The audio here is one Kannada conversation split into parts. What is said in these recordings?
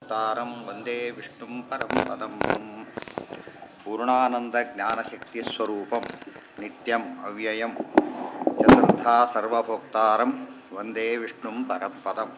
ಸರ್ವಭೋಕ್ತಾರಂ ವಂದೇ ವಿಷ್ಣುಂ ಪರಂ ಪದಂ ಪೂರ್ಣಾನಂದಜ್ಞಾನಶಕ್ತಿಸ್ವರೂಪಂ ನಿತ್ಯಂ ಅವ್ಯಯಂ ಚತುರ್ಥಾ ಸರ್ವಭೋಕ್ತಾರಂ ವಂದೇ ವಿಷ್ಣುಂ ಪರಂ ಪದಂ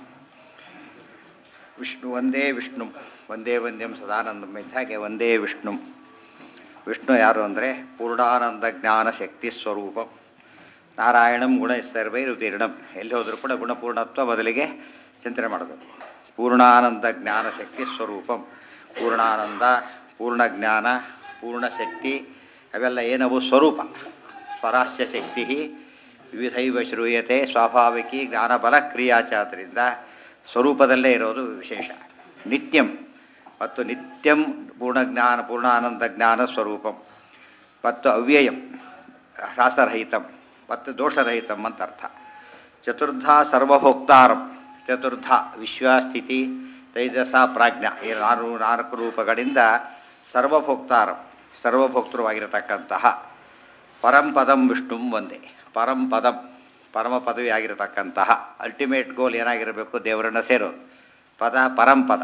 ವಿಷ್ಣು ಒಂದೇ ವಿಷ್ಣು ಒಂದೇ ವಂದ್ಯಂ ಸದಾನಂದಂ ಇದ್ದಾಗೆ ಒಂದೇ ವಿಷ್ಣು ವಿಷ್ಣು ಯಾರು ಅಂದರೆ ಪೂರ್ಣಾನಂದ ಜ್ಞಾನ ಶಕ್ತಿ ಸ್ವರೂಪಂ ನಾರಾಯಣಂ ಗುಣ ಸರ್ವೈರುತೀರ್ಣಂ ಎಲ್ಲಿ ಹೋದರೂ ಕೂಡ ಗುಣಪೂರ್ಣತ್ವ ಮೊದಲಿಗೆ ಚಿಂತನೆ ಮಾಡಬೇಕು ಪೂರ್ಣಾನಂದ ಜ್ಞಾನ ಶಕ್ತಿ ಸ್ವರೂಪಂ ಪೂರ್ಣಾನಂದ ಪೂರ್ಣ ಜ್ಞಾನ ಪೂರ್ಣ ಶಕ್ತಿ ಅವೆಲ್ಲ ಏನವು ಸ್ವರೂಪ ಸ್ವರಾಸ್ಯ ಶಕ್ತಿ ವಿವಿಧೈವ ಶ್ರೂಯತೆ ಸ್ವಾಭಾವಿಕಿ ಜ್ಞಾನಬಲ ಕ್ರಿಯಾಚಾದ್ರಿಂದ ಸ್ವರೂಪದಲ್ಲೇ ಇರೋದು ವಿಶೇಷ ನಿತ್ಯಂ ಮತ್ತು ನಿತ್ಯಂ ಪೂರ್ಣಜ್ಞಾನ ಪೂರ್ಣಾನಂದ ಜ್ಞಾನ ಸ್ವರೂಪಂ ಮತ್ತು ಅವ್ಯಯಂ ಹ್ರಾಸರಹಿತಂ ಮತ್ತು ದೋಷರಹಿತಂ ಅಂತ ಅರ್ಥ ಚತುರ್ಧ ಸರ್ವಭೋಕ್ತಾರಂ ಚತುರ್ಧ ವಿಶ್ವಸ್ಥಿತಿ ತೈಜಸ ಪ್ರಾಜ್ಞ ಈ ನಾರು ನಾಲ್ಕು ರೂಪಗಳಿಂದ ಸರ್ವಭೋಕ್ತಾರಂ ಸರ್ವಭೋಕ್ತೃವಾಗಿರತಕ್ಕಂತಹ ಪರಂಪದಂ ವಿಷ್ಣುಂ ಒಂದೇ ಪರಂಪದಂ ಪರಮ ಪದವಿ ಆಗಿರತಕ್ಕಂತಹ ಅಲ್ಟಿಮೇಟ್ ಗೋಲ್ ಏನಾಗಿರಬೇಕು ದೇವರನ್ನ ಸೇರೋದು ಪದ ಪರಂಪದ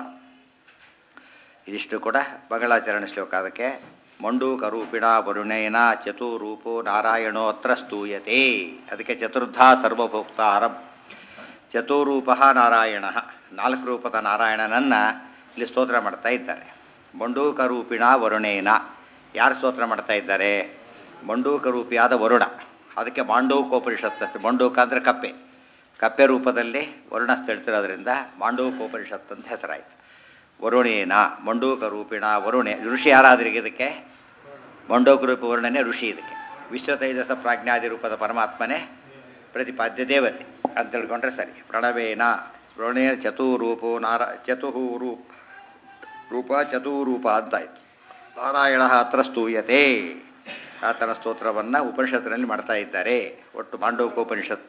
ಇದಿಷ್ಟು ಕೂಡ ಮಂಗಳಾಚರಣ ಶ್ಲೋಕ ಅದಕ್ಕೆ ಮಂಡೂಕ ರೂಪಿಣ ವರುಣೇನ ಚತುರೂಪೋ ನಾರಾಯಣೋತ್ರ ಸ್ತೂಯತೆ ಅದಕ್ಕೆ ಚತುರ್ಧ ಸರ್ವಭೋಕ್ತಾರಂ ಚತುರೂಪ ನಾರಾಯಣ ನಾಲ್ಕು ರೂಪದ ನಾರಾಯಣನನ್ನು ಇಲ್ಲಿ ಸ್ತೋತ್ರ ಮಾಡ್ತಾ ಇದ್ದಾರೆ ಮಂಡೂಕ ರೂಪಿಣ ವರುಣೇನ ಯಾರು ಸ್ತೋತ್ರ ಮಾಡ್ತಾ ಇದ್ದಾರೆ ಮಂಡೂಕ ರೂಪಿಯಾದ ವರುಣ ಅದಕ್ಕೆ ಮಾಂಡೂಕೋಪನಿಷತ್ ಮಂಡೂಕ ಅಂದರೆ ಕಪ್ಪೆ ಕಪ್ಪೆ ರೂಪದಲ್ಲಿ ವರುಣ ಹೇಳ್ತಿರೋದ್ರಿಂದ ಮಾಂಡೂಕೋಪನಿಷತ್ ಅಂತ ಹೆಸರಾಯಿತು ವರುಣೇನ ಮಂಡೂಕ ರೂಪಿಣ ವರುಣೆ ಋಷಿ ಯಾರಾದ್ರಿಗೆ ಇದಕ್ಕೆ ಮಂಡೂಕ ರೂಪ ವರುಣನೇ ಋಷಿ ಇದಕ್ಕೆ ವಿಶ್ವ ತೈಜಸ ಪ್ರಾಜ್ಞಾದಿ ರೂಪದ ಪರಮಾತ್ಮನೇ ಪ್ರತಿಪಾದ್ಯ ದೇವತೆ ಅಂತ ತಿಳ್ಕೊಂಡ್ರೆ ಸರಿ ಪ್ರಣವೇನ ವರುಣೇ ಚತುರೂಪೋ ನಾರ ಚತುಹು ರೂಪ ರೂಪ ಚತುರೂಪ ಅಂತಾಯಿತು ನಾರಾಯಣ ಹತ್ರ ಸ್ತೂಯತೆ ಆತನ ಸ್ತೋತ್ರವನ್ನು ಉಪನಿಷತ್ತಿನಲ್ಲಿ ಮಾಡ್ತಾ ಇದ್ದಾರೆ ಒಟ್ಟು ಮಾಂಡೋಕೋಪನಿಷತ್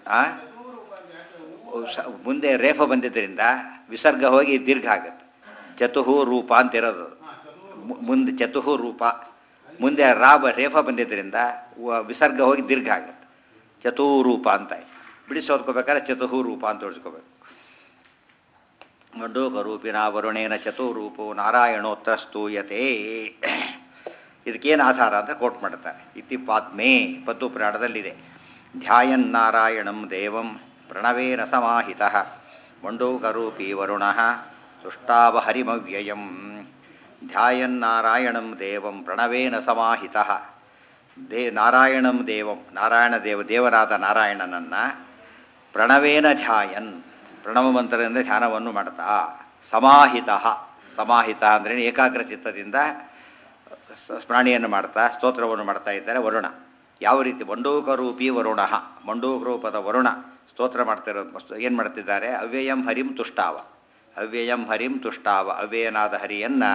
ಮುಂದೆ ರೇಫ ಬಂದಿದ್ದರಿಂದ ವಿಸರ್ಗ ಹೋಗಿ ದೀರ್ಘ ಆಗುತ್ತೆ ಚತುಹು ರೂಪ ಅಂತಿರೋದು ಮುಂದೆ ಚತುಹು ರೂಪ ಮುಂದೆ ರಾಬ ರೇಫ ಬಂದಿದ್ದರಿಂದ ವಿಸರ್ಗ ಹೋಗಿ ದೀರ್ಘ ಆಗುತ್ತೆ ಚತುರೂಪ ಅಂತ ಬಿಡಿಸಿ ಓದ್ಕೋಬೇಕಾದ್ರೆ ಚತುಹು ರೂಪ ಅಂತ ಓದಿಸ್ಕೋಬೇಕು ಮಂಡೂಕ ರೂಪಿನ ವರುಣೇನ ಚತುರೂಪೋ ನಾರಾಯಣೋತ್ರ ಸ್ತೂಯತೆ ಇದಕ್ಕೇನು ಆಧಾರ ಅಂತ ಕೋಟ್ ಮಾಡ್ತಾರೆ ಇತಿ ಪಾದ್ಮೇ ಪದ್ದು ಪುರಾಣದಲ್ಲಿದೆ ಧ್ಯಾಯನ್ ನಾರಾಯಣಂ ದೇವಂ ಪ್ರಣವೇನ ಸಮಾಹಿತ ಮಂಡೂಕರೂಪಿ ವರುಣ ತುಷ್ಟಾವ ಹರಿಮವ್ಯಯಂ ಧ್ಯಾಯನ್ನಾರಾಯಣಂ ದೇವಂ ಪ್ರಣವೇನ ಸಮಾಹಿತ ದೇ ನಾರಾಯಣಂ ದೇವಂ ನಾರಾಯಣ ದೇವ ದೇವರಾದ ನಾರಾಯಣನನ್ನು ಪ್ರಣವೇನ ಧ್ಯಾಯನ್ ಪ್ರಣವ ಮಂತ್ರದಿಂದ ಧ್ಯಾನವನ್ನು ಮಾಡ್ತಾ ಸಮಾಹಿತ ಸಮಾಹಿತ ಅಂದರೆ ಏಕಾಗ್ರ ಚಿತ್ತದಿಂದ ಸ್ಮರಣೆಯನ್ನು ಮಾಡ್ತಾ ಸ್ತೋತ್ರವನ್ನು ಮಾಡ್ತಾ ಇದ್ದಾರೆ ವರುಣ ಯಾವ ರೀತಿ ಮಂಡೂಕರೂಪಿ ವರುಣ ಮಂಡೂಕ ರೂಪದ ವರುಣ ಸ್ತೋತ್ರ ಮಾಡ್ತಿರೋ ಏನು ಮಾಡ್ತಿದ್ದಾರೆ ಅವ್ಯಯಂ ಹರಿಂ ತುಷ್ಟಾವ ಅವ್ಯಯಂ ಹರಿಂ ತುಷ್ಟಾವ ಅವ್ಯಯನಾದ ಹರಿಯನ್ನು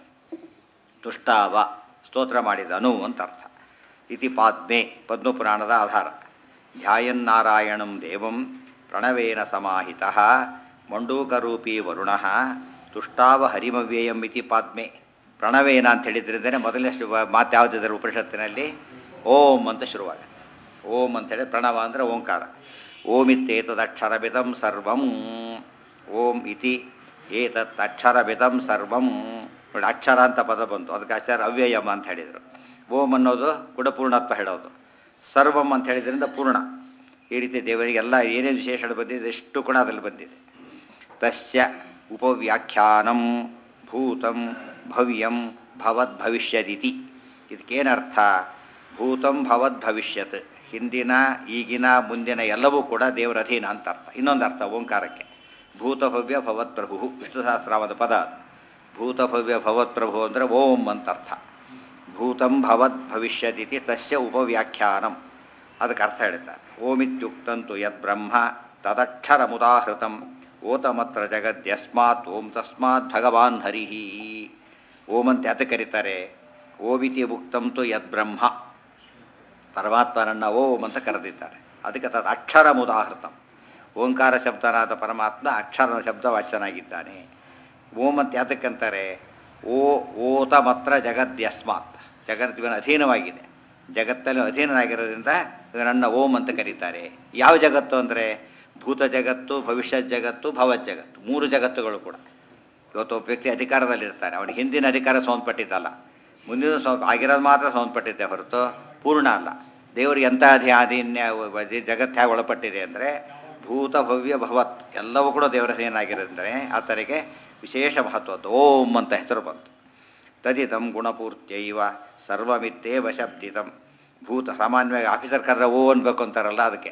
ತುಷ್ಟಾವ ಸ್ತೋತ್ರ ಮಾಡಿದನು ಅಂತ ಅರ್ಥ ಇತಿ ಪಾದ್ಮೆ ಪದ್ಮಪುರಾಣದ ಆಧಾರ ಧ್ಯಾಯನ್ನಾರಾಯಣಂ ದೇವಂ ಪ್ರಣವೇನ ಸಮಾಹಿತ ಮಂಡೂಕರೂಪಿ ವರುಣ ತುಷ್ಟಾವ ಹರಿಮವ್ಯಯಂ ಇತಿ ಪಾದ್ಮೆ ಪ್ರಣವೇನ ಅಂತ ಹೇಳಿದ್ರಿಂದಲೇ ಮೊದಲನೇ ಮಾತು ಯಾವುದಿದ್ದಾರೆ ಉಪನಿಷತ್ತಿನಲ್ಲಿ ಓಂ ಅಂತ ಶುರುವಾಗುತ್ತೆ ಓಂ ಅಂತೇಳಿ ಪ್ರಣವ ಅಂದರೆ ಓಂಕಾರ ಓಂ ಇತ್ತೇತದಕ್ಷರವಿದಂ ಸರ್ವಂ ಓಂ ಇತಿ ಏತತ್ ಅಕ್ಷರವಿದಂ ಸರ್ವಂ ನೋಡಿ ಅಕ್ಷರ ಅಂತ ಪದ ಬಂತು ಅದಕ್ಕೆ ಅಕ್ಷರ ಅವ್ಯಯಮ ಅಂತ ಹೇಳಿದರು ಓಂ ಅನ್ನೋದು ಗುಣಪೂರ್ಣತ್ವ ಹೇಳೋದು ಸರ್ವಂ ಅಂತ ಹೇಳಿದ್ರಿಂದ ಪೂರ್ಣ ಈ ರೀತಿ ದೇವರಿಗೆಲ್ಲ ಏನೇನು ವಿಶೇಷಣ ಬಂದಿದೆ ಎಷ್ಟು ಕೂಡ ಅದರಲ್ಲಿ ಬಂದಿದೆ ತಸ್ಯ ಉಪವ್ಯಾಖ್ಯಾನಂ ಭೂತಂ ಭವ್ಯಂ ಭವದ್ ಭವಿಷ್ಯದಿತಿ ಇದಕ್ಕೇನರ್ಥ ಭೂತಂ ಭವದ್ ಭವಿಷ್ಯತ್ ಹಿಂದಿನ ಈಗಿನ ಮುಂದಿನ ಎಲ್ಲವೂ ಕೂಡ ದೇವರ ಅಧೀನ ಅಂತ ಅರ್ಥ ಇನ್ನೊಂದು ಅರ್ಥ ಓಂಕಾರಕ್ಕೆ ಭೂತಭವ್ಯ ಭವತ್ಪ್ರಭು ವಿಷ್ಣು ಸಹಸ್ರಾಮದ ಪದ ಅದು ಭೂತಭವ್ಯ ಭವತ್ಪ್ರಭು ಅಂದರೆ ಓಂ ಅಂತ ಅರ್ಥ ಭೂತಂ ಭವದ್ ಭವಿಷ್ಯದಿತಿ ತಸ್ಯ ಉಪವ್ಯಾಖ್ಯಾನಂ ಅದಕ್ಕೆ ಅರ್ಥ ಹೇಳ್ತಾರೆ ಓಮಿತ್ಯುಕ್ತಂತು ಯದ್ಬ್ರಹ್ಮ ತದಕ್ಷರಮುದಾಹೃತಂ ಓತಮತ್ರ ಜಗದ್ಯಸ್ಮಾತ್ ಓಂ ತಸ್ಮಾತ್ ಭಗವಾನ್ ಹರಿಹಿ ಓಂ ಅಂತ ಯಾತ ಕರೀತಾರೆ ಓಮಿತಿ ಉಕ್ತಂತು ಯದ್ಬ್ರಹ್ಮ ಪರಮಾತ್ಮನನ್ನು ಓಂ ಅಂತ ಕರೆದಿದ್ದಾರೆ ಅದಕ್ಕೆ ತದ ಅಕ್ಷರ ಮುದಾಹೃತಂ ಓಂಕಾರ ಶಬ್ದನಾದ ಪರಮಾತ್ಮ ಅಕ್ಷರ ಶಬ್ದ ವಾಚನಾಗಿದ್ದಾನೆ ಓಂ ಅಂತ ಯಾತಕ್ಕಂತಾರೆ ಓ ಓತ ಮಾತ್ರ ಜಗದ್ಯಸ್ಮಾತ್ ಜಗತ್ತಿನ ಅಧೀನವಾಗಿದೆ ಜಗತ್ತಲ್ಲಿ ಅಧೀನನಾಗಿರೋದ್ರಿಂದ ನನ್ನ ಓಂ ಅಂತ ಕರೀತಾರೆ ಯಾವ ಜಗತ್ತು ಅಂದರೆ ಭೂತ ಜಗತ್ತು ಭವಿಷ್ಯತ್ ಜಗತ್ತು ಭವತ್ ಜಗತ್ತು ಮೂರು ಜಗತ್ತುಗಳು ಕೂಡ ಇವತ್ತು ಒಬ್ಬ ವ್ಯಕ್ತಿ ಅಧಿಕಾರದಲ್ಲಿರ್ತಾನೆ ಅವನಿಗೆ ಹಿಂದಿನ ಅಧಿಕಾರ ಸಂಬಂಧಪಟ್ಟಿದ್ದಲ್ಲ ಮುಂದಿನ ಸಂ ಆಗಿರೋದು ಮಾತ್ರ ಸಂಬಂಧಪಟ್ಟಿದ್ದೆ ಹೊರತು ಪೂರ್ಣ ಅಲ್ಲ ದೇವರಿಗೆ ಎಂಥ ಅಧಿನ್ಯ ಜಗತ್ಯಾಗ ಒಳಪಟ್ಟಿದೆ ಅಂದರೆ ಭೂತ ಭವ್ಯ ಭವತ್ ಎಲ್ಲವೂ ಕೂಡ ದೇವರ ಏನಾಗಿರೋದಂದರೆ ಆತನಿಗೆ ವಿಶೇಷ ಮಹತ್ವದ್ದು ಓಂ ಅಂತ ಹೆಸರು ಬಂತು ತದಿದಂ ಗುಣಪೂರ್ತ್ಯೈವ ಸರ್ವಮಿತ್ತೇವ ಶಬ್ದಿತಂ ಭೂತ ಸಾಮಾನ್ಯವಾಗಿ ಆಫೀಸರ್ ಕರೆದ್ರೆ ಓ ಅನ್ಬೇಕು ಅಂತಾರಲ್ಲ ಅದಕ್ಕೆ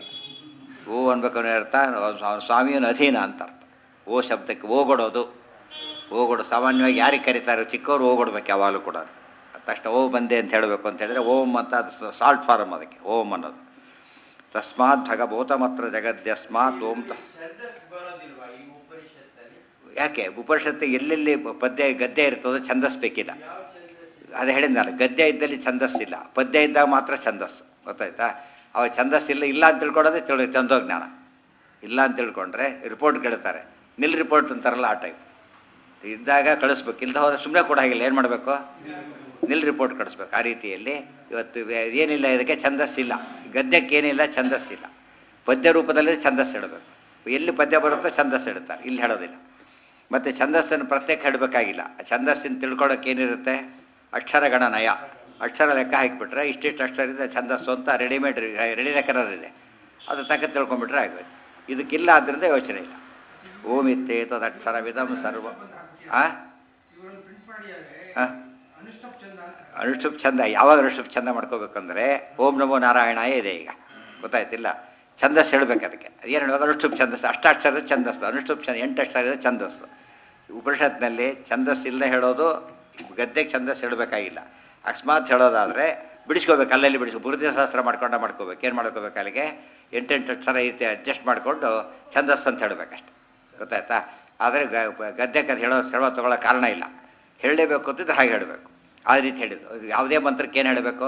ಓ ಅನ್ಬೇಕು ಅನ್ನೋ ಅರ್ಥ ಅವ್ನ ಸ್ವಾಮಿಯನ ಅಧೀನ ಅಂತ ಅರ್ಥ ಓ ಶಬ್ದಕ್ಕೆ ಓಗೊಡೋದು ಓಗೊಡು ಸಾಮಾನ್ಯವಾಗಿ ಯಾರಿಗೆ ಕರೀತಾರೆ ಚಿಕ್ಕವರು ಓಗೊಡ್ಬೇಕು ಯಾವಾಗಲೂ ಕೂಡ ತಕ್ಷಣ ಓ ಬಂದೆ ಅಂತ ಹೇಳಬೇಕು ಅಂತ ಹೇಳಿದ್ರೆ ಓಂ ಅಂತ ಅದು ಸಾಲ್ಟ್ ಫಾರ್ಮ್ ಅದಕ್ಕೆ ಓಂ ಅನ್ನೋದು ತಸ್ಮಾತ್ ಭಗಭೂತಮತ್ರ ಜಗದ್ಯಸ್ಮಾತ್ ಓಂ ತ ಛಂದಸ್ ಬರೋದಿಲ್ವಾ ಈ ಉಪನಿಷತ್ತಲ್ಲಿ ಯಾಕೆ ಉಪನಿಷತ್ತು ಎಲ್ಲೆಲ್ಲಿ ಪದ್ಯ ಗದ್ಯ ಇರ್ತದೋ ಛಂದಸ್ ಬೇಕಿಲ್ಲ ಯಾವ ಛಂದಸ್ ಅದು ಹೇಳಿದ್ನಲ್ಲ ಗದ್ಯ ಇದ್ದಲ್ಲಿ ಛಂದಸ್ಸಿಲ್ಲ ಪದ್ಯ ಇದ್ದಾಗ ಮಾತ್ರ ಛಂದಸ್ಸು ಗೊತ್ತಾಯ್ತಾ ಅವ ಛಂದಸ್ಸಿಲ್ಲ ಇಲ್ಲ ಅಂತ ತಿಳ್ಕೊಳ್ಳೋದೇ ತಿಳಿ ತಂದೋಜ್ಞಾನ ಇಲ್ಲ ಅಂತ ತಿಳ್ಕೊಂಡ್ರೆ ರಿಪೋರ್ಟ್ ಕೇಳ್ತಾರೆ ನಿಲ್ ರಿಪೋರ್ಟ್ ಅಂತಾರಲ್ಲ ಆ ಟೈಪ್ ಇದ್ದಾಗ ಕಳಿಸ್ಬೇಕು ಇಲ್ದ ಹೋದ್ರೆ ಸುಮ್ಮನೆ ಕೂಡ ಹಾಗಿಲ್ಲ ಏನು ಮಾಡಬೇಕು ನಿಲ್ ರಿಪೋರ್ಟ್ ಕಳಿಸ್ಬೇಕು ಆ ರೀತಿಯಲ್ಲಿ ಇವತ್ತು ವೇ- ಏನಿಲ್ಲ ಇದಕ್ಕೆ ಛಂದಸ್ಸಿಲ್ಲ ಗದ್ಯಕ್ಕೆ ಏನಿಲ್ಲ ಛಂದಸ್ಸಿಲ್ಲ ಪದ್ಯ ರೂಪದಲ್ಲಿ ಛಂದಸ್ಸು ಇಡಬೇಕು ಎಲ್ಲಿ ಪದ್ಯ ಬರುತ್ತೋ ಛಂದಸ್ಸು ಇಡ್ತಾರೆ ಇಲ್ಲಿ ಹೇಳೋದಿಲ್ಲ ಮತ್ತು ಛಂದಸ್ಸನ್ನು ಪ್ರತ್ಯೇಕ ಹೇಳಬೇಕಾಗಿಲ್ಲ ಆ ಛಂದಸ್ಸಿನ ತಿಳ್ಕೊಳ್ಳೋಕೆ ಏನಿರುತ್ತೆ ಅಕ್ಷರಗಣ ನಯ ಅಕ್ಷರ ಲೆಕ್ಕ ಹಾಕಿಬಿಟ್ರೆ ಇಷ್ಟಿಷ್ಟು ಅಕ್ಷರ ಇದೆ ಛಂದಸ್ಸು ಅಂತ ರೆಡಿಮೇಡ್ ರೆಡಿ ಲೆಕ್ಕನರ್ ಇದೆ ಅದು ತಕ್ಕ ತಿಳ್ಕೊಂಬಿಟ್ರೆ ಆಗೋಯ್ತು ಇದಕ್ಕಿಲ್ಲ ಆದ್ದರಿಂದ ಯೋಚನೆ ಇಲ್ಲ ಓಮಿತ್ತೇ ತದಕ್ಷರ ವಿಧಂ ಸರ್ವ ಆ ಇವುಗಳನ್ನು ಪ್ರಿಂಟ್ ಮಾಡಿ ಆ? ಅನುಷ್ಠಪ್ ಚಂದ ಅಂತ ಅನುಷ್ಠುಪ್ ಚಂದ ಯಾವಾಗ ಅನುಷ್ಠುಪ್ ಚಂದ ಮಾಡ್ಕೋಬೇಕಂದ್ರೆ ಓಂ ನಮೋ ನಾರಾಯಣಾಯ ಇದೆ ಈಗ ಗೊತ್ತಾಯ್ತಿಲ್ಲ ಛಂದಸ್ ಹೇಳ್ಬೇಕು ಅದಕ್ಕೆ ಏನು ಹೇಳುವಾಗ ಅನುಷ್ಠುಪ್ ಛಂದಸ್ಸು ಅಷ್ಟಾಕ್ಷರದ ಛಂದಸ್ಸು ಅನುಷ್ಠುಪ್ ಚಂದ ಎಂಟು ಅಕ್ಷರದ ಛಂದಸ್ಸು ಉಪನಿಷತ್ನಲ್ಲಿ ಛಂದಸ್ ಇಲ್ಲದೆ ಹೇಳೋದು ಗದ್ದೆಗೆ ಛಂದಸ್ ಹೇಳಬೇಕಾಗಿಲ್ಲ ಅಕಸ್ಮಾತ್ ಹೇಳೋದಾದರೆ ಬಿಡಿಸ್ಕೋಬೇಕು ಅಲ್ಲಲ್ಲಿ ಬಿಡಿಸ್ಕೊ ಬುರುದಿ ಶಾಸ್ತ್ರ ಮಾಡ್ಕೊಂಡ ಮಾಡ್ಕೋಬೇಕು ಏನು ಮಾಡ್ಕೋಬೇಕು ಅಲ್ಲಿಗೆ ಎಂಟೆಂಟು ಅಕ್ಷರ ಐತೆ ಅಡ್ಜಸ್ಟ್ ಮಾಡಿಕೊಂಡು ಛಂದಸ್ ಅಂತ ಹೇಳಬೇಕಷ್ಟೆ ಗೊತ್ತಾಯ್ತಾ ಆದರೆ ಗದ್ದೆಗೆ ಅದು ಹೇಳೋ ಹೇಳೋ ತಗೊಳ್ಳೋ ಕಾರಣ ಇಲ್ಲ ಹೇಳಲೇಬೇಕು ಅಂತಿದ್ರೆ ಹಾಗೆ ಹೇಳಬೇಕು ಆ ರೀತಿ ಹೇಳಿದ್ದು ಯಾವುದೇ ಮಂತ್ರಕ್ಕೆ ಏನು ಹೇಳಬೇಕು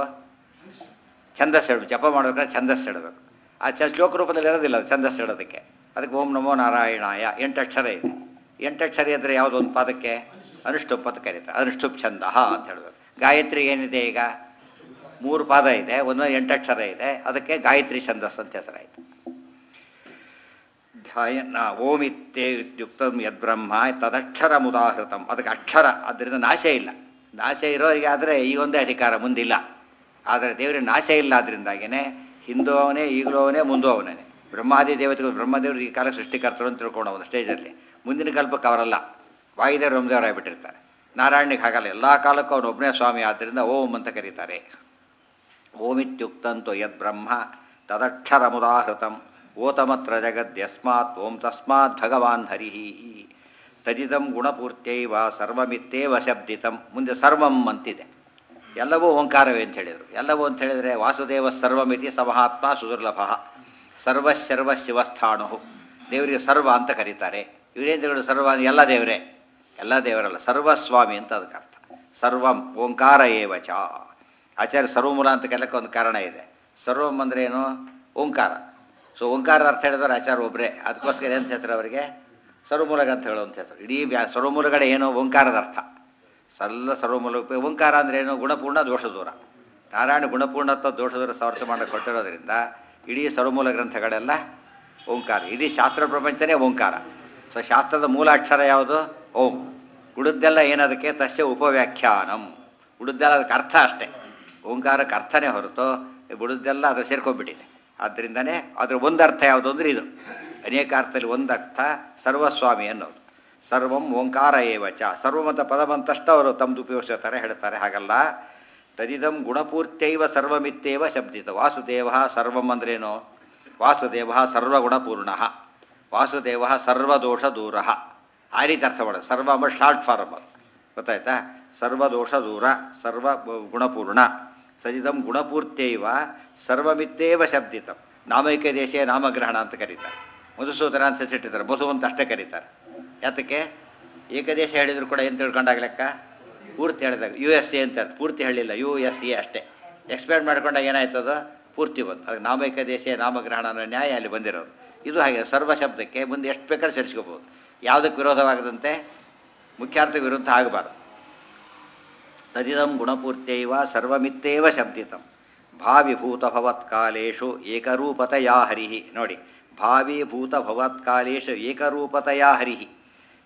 ಛಂದಸ್ ಹೇಳಬೇಕು ಜಪ ಮಾಡ್ಬೇಕಾದ್ರೆ ಛಂದಸ್ ಹೇಳಬೇಕು ಆ ಚ ಶ್ಲೋಕ ರೂಪದಲ್ಲಿ ಇರೋದಿಲ್ಲ ಅದು ಛಂದಸ್ ಹೇಳೋದಕ್ಕೆ ಅದಕ್ಕೆ ಓಂ ನಮೋ ನಾರಾಯಣಾಯ ಎಂಟು ಅಕ್ಷರ ಇದೆ ಎಂಟು ಅಕ್ಷರ ಇದ್ದರೆ ಯಾವುದೊಂದು ಪದಕ್ಕೆ ಅನುಷ್ಠುಪ್ ಅಂತ ಕರೀತಾರೆ ಅನುಷ್ಠುಪ್ ಛಂದ ಅಂತ ಹೇಳಬೇಕು ಗಾಯತ್ರಿ ಏನಿದೆ ಈಗ ಮೂರು ಪಾದ ಇದೆ ಒಂದೊಂದು ಎಂಟು ಅಕ್ಷರ ಇದೆ ಅದಕ್ಕೆ ಗಾಯತ್ರಿ ಛಂದಸ್ ಅಂತ ಹೆಸರಾಯಿತು ಧ್ಯಾಯನ ಓಮಿತ್ತೇ ಇತ್ಯುಕ್ತಂ ಯದ್ಬ್ರಹ್ಮ ತದಕ್ಷರ ಮುದಾಹೃತಂ ಅದಕ್ಕೆ ಅಕ್ಷರ ಅದರಿಂದ ನಾಶ ಇಲ್ಲ ನಾಶ ಇರೋರಿಗೆ ಆದರೆ ಈ ಒಂದೇ ಅಧಿಕಾರ ಮುಂದಿಲ್ಲ ಆದರೆ ದೇವರಿಗೆ ನಾಶ ಇಲ್ಲ ಅದರಿಂದಾಗಿಯೇ ಹಿಂದೂ ಅವನೇ ಈಗಲೂ ಅವನೇ ಮುಂದೂ ಅವನೇ ಬ್ರಹ್ಮಾದಿ ದೇವತೆಗಳು ಬ್ರಹ್ಮದೇವರು ಈ ಕಾಲ ಸೃಷ್ಟಿಕರ್ತರು ಅಂತ ತಿಳ್ಕೊಂಡು ಅವನು ಸ್ಟೇಜಲ್ಲಿ ಮುಂದಿನ ಕಲ್ಪಕ್ಕೆ ಅವರಲ್ಲ ವಾಯುದೇವರು ಬ್ರಹ್ಮದೇವರಾಗಿಬಿಟ್ಟಿರ್ತಾರೆ ನಾರಾಯಣಿಗೆ ಹಾಗಲ್ಲ ಎಲ್ಲ ಕಾಲಕ್ಕೂ ಅವನು ಒಬ್ಬನೇ ಸ್ವಾಮಿ ಆದ್ದರಿಂದ ಓಂ ಅಂತ ಕರೀತಾರೆ ಓಮಿತ್ಯುಕ್ತಂತು ಯದ್ಬ್ರಹ್ಮ ತದಕ್ಷರಮುದಾಹೃತಂ ಓತಮತ್ರ ಜಗದ್ಯಸ್ಮಾತ್ ಓಂ ತಸ್ಮಾತ್ ಭಗವಾನ್ ಹರಿ ತದಿದಂ ಗುಣಪೂರ್ತ್ಯೈವ ಸರ್ವಮಿತ್ತೇವ ಶಬ್ದಿತಂ ಮುಂದೆ ಸರ್ವಂ ಅಂತಿದೆ ಎಲ್ಲವೂ ಓಂಕಾರವೇ ಅಂತ ಹೇಳಿದರು ಎಲ್ಲವೂ ಅಂತ ಹೇಳಿದರೆ ವಾಸುದೇವ ಸರ್ವಮಿತಿ ಸಮಹಾತ್ಮ ಸುದುರ್ಲಭ ಸರ್ವಶರ್ವ ಶಿವಸ್ಥಾಣು ದೇವರಿಗೆ ಸರ್ವ ಅಂತ ಕರೀತಾರೆ ಇವರೇನು ದೇವರು ಸರ್ವ ಅಂದ್ರೆ ಎಲ್ಲ ದೇವರೇ ಎಲ್ಲ ದೇವರಲ್ಲ ಸರ್ವಸ್ವಾಮಿ ಅಂತ ಅದಕ್ಕೆ ಅರ್ಥ ಸರ್ವಂ ಓಂಕಾರ ಏವಚ ಆಚಾರ್ಯ ಸರ್ವಮೂಲ ಅಂತ ಕರೆಯಕ್ಕೆ ಒಂದು ಕಾರಣ ಇದೆ ಸರ್ವಂ ಅಂದ್ರೆ ಏನು ಓಂಕಾರ ಸೊ ಓಂಕಾರದ ಅರ್ಥ ಹೇಳಿದ್ರೆ ಆಚಾರ್ಯ ಒಬ್ಬರೇ ಅದಕ್ಕೋಸ್ಕರ ಎಂತ ಹೆಸರು ಅವರಿಗೆ ಸರ್ವಮೂಲಗ ಅಂತ ಹೇಳುವಂಥ ಹೆಸರು ಇಡೀ ವ್ಯಾ ಸರ್ವಮೂಲಗಡೆ ಏನು ಓಂಕಾರದ ಅರ್ಥ ಸಲ್ಲ ಸರ್ವಮೂಲ ಓಂಕಾರ ಅಂದ್ರೆ ಏನು ಗುಣಪೂರ್ಣ ದೋಷ ದೂರ ನಾರಾಯಣ ಗುಣಪೂರ್ಣತ್ವ ದೋಷ ದೂರ ಸಮರ್ಥ ಮಾಡಿ ಕೊಟ್ಟಿರೋದ್ರಿಂದ ಇಡೀ ಸರ್ವಮೂಲ ಗ್ರಂಥಗಳೆಲ್ಲ ಓಂಕಾರ ಇಡೀ ಶಾಸ್ತ್ರ ಪ್ರಪಂಚನೇ ಓಂಕಾರ ಸೊ ಶಾಸ್ತ್ರದ ಮೂಲ ಅಕ್ಷರ ಯಾವುದು ಓಂ ಉಳಿದೆಲ್ಲ ಏನದಕ್ಕೆ ತಸ್ಯ ಉಪವ್ಯಾಖ್ಯಾನಂ ಉಳಿದೆಲ್ಲ ಅದಕ್ಕೆ ಅರ್ಥ ಅಷ್ಟೇ ಓಂಕಾರಕ್ಕೆ ಅರ್ಥನೇ ಹೊರತು ಉಳಿದೆಲ್ಲ ಅದು ಸೇರ್ಕೊಂಡ್ಬಿಟ್ಟಿದೆ ಆದ್ದರಿಂದನೇ ಅದ್ರ ಒಂದು ಅರ್ಥ ಯಾವುದು ಅಂದರೆ ಇದು ಅನೇಕ ಅರ್ಥದಲ್ಲಿ ಒಂದು ಅರ್ಥ ಸರ್ವಸ್ವಾಮಿ ಅನ್ನೋದು ಸರ್ವಂ ಓಂಕಾರ ಏವಚ ಸರ್ವಮತ ಪದ ಬಂತಷ್ಟು ಅವರು ತಮ್ಮದು ಉಪಯೋಗಿಸ್ತಾರೆ ಹೇಳ್ತಾರೆ ಹಾಗಲ್ಲ ತದಿದಂ ಗುಣಪೂರ್ತ್ಯೈವ ಸರ್ವಮಿತ್ತೇವ ಶಬ್ದಿತ ವಾಸುದೇವ ಸರ್ವಂ ಅಂದ್ರೇನು ವಾಸುದೇವ ಸರ್ವಗುಣಪೂರ್ಣ ವಾಸುದೇವ ಸರ್ವದೋಷ ದೂರ ಆ ರೀತಿ ಅರ್ಥ ಮಾಡೋದು ಸರ್ವ ಅಂಬ ಶಾರ್ಟ್ ಫಾರ್ಮ್ ಅದು ಗೊತ್ತಾಯ್ತಾ ಸರ್ವದೋಷ ದೂರ ಸರ್ವ ಗುಣಪೂರ್ಣ ತದಿದಂ ಗುಣಪೂರ್ತ್ಯೈವ ಸರ್ವಮಿತ್ತೇವ ಶಬ್ದಿತಂ ನಾಮೈಕ ದೇಶೇ ನಾಮಗ್ರಹಣ ಅಂತ ಕರೀತಾರೆ ಮಧುಸೂದನ ಅಂತ ಹೆಸರಿಟ್ಟಿದ್ದಾರೆ ಮಧು ಅಂತ ಅಷ್ಟೇ ಕರೀತಾರೆ ಯಾತಕ್ಕೆ ಏಕದೇಶ ಹೇಳಿದ್ರು ಕೂಡ ಏನು ತಿಳ್ಕೊಂಡಾಗ ಲೆಕ್ಕ ಪೂರ್ತಿ ಹೇಳಿದಾಗ ಯು ಎಸ್ ಎ ಅಂತ ಪೂರ್ತಿ ಹೇಳಿಲ್ಲ ಯು ಎಸ್ ಎ ಅಷ್ಟೇ ಎಕ್ಸ್ಪ್ಯಾಂಡ್ ಮಾಡ್ಕೊಂಡಾಗ ಏನಾಯ್ತು ಅದು ಪೂರ್ತಿ ಬಂತು ಅದಕ್ಕೆ ನಾಮೈಕ ದೇಶ ನಾಮಗ್ರಹಣ ಅನ್ನೋ ನ್ಯಾಯ ಅಲ್ಲಿ ಬಂದಿರೋದು ಇದು ಹಾಗೆ ಸರ್ವ ಶಬ್ದಕ್ಕೆ ಮುಂದೆ ಎಷ್ಟು ಬೇಕಾದ್ರೆ ಸೇರಿಸ್ಕೋಬೋದು ಯಾವುದಕ್ಕೆ ವಿರೋಧವಾಗದಂತೆ ಮುಖ್ಯಾರ್ಥಕ್ಕೆ ವಿರುದ್ಧ ಆಗಬಾರ್ದು ತದಿದಂ ಗುಣಪೂರ್ತ್ಯೈವ ಸರ್ವಮಿತ್ತೇವ ಶಬ್ದಿತಂ ಭಾವಿಭೂತಭವತ್ಕಾಲೇಶು ಏಕರೂಪತೆಯಾ ಹರಿಹಿ ನೋಡಿ ಭಾವಿಭೂತಭವತ್ಕಾಲೇಶು ಏಕರೂಪತೆಯಾ ಹರಿಹಿ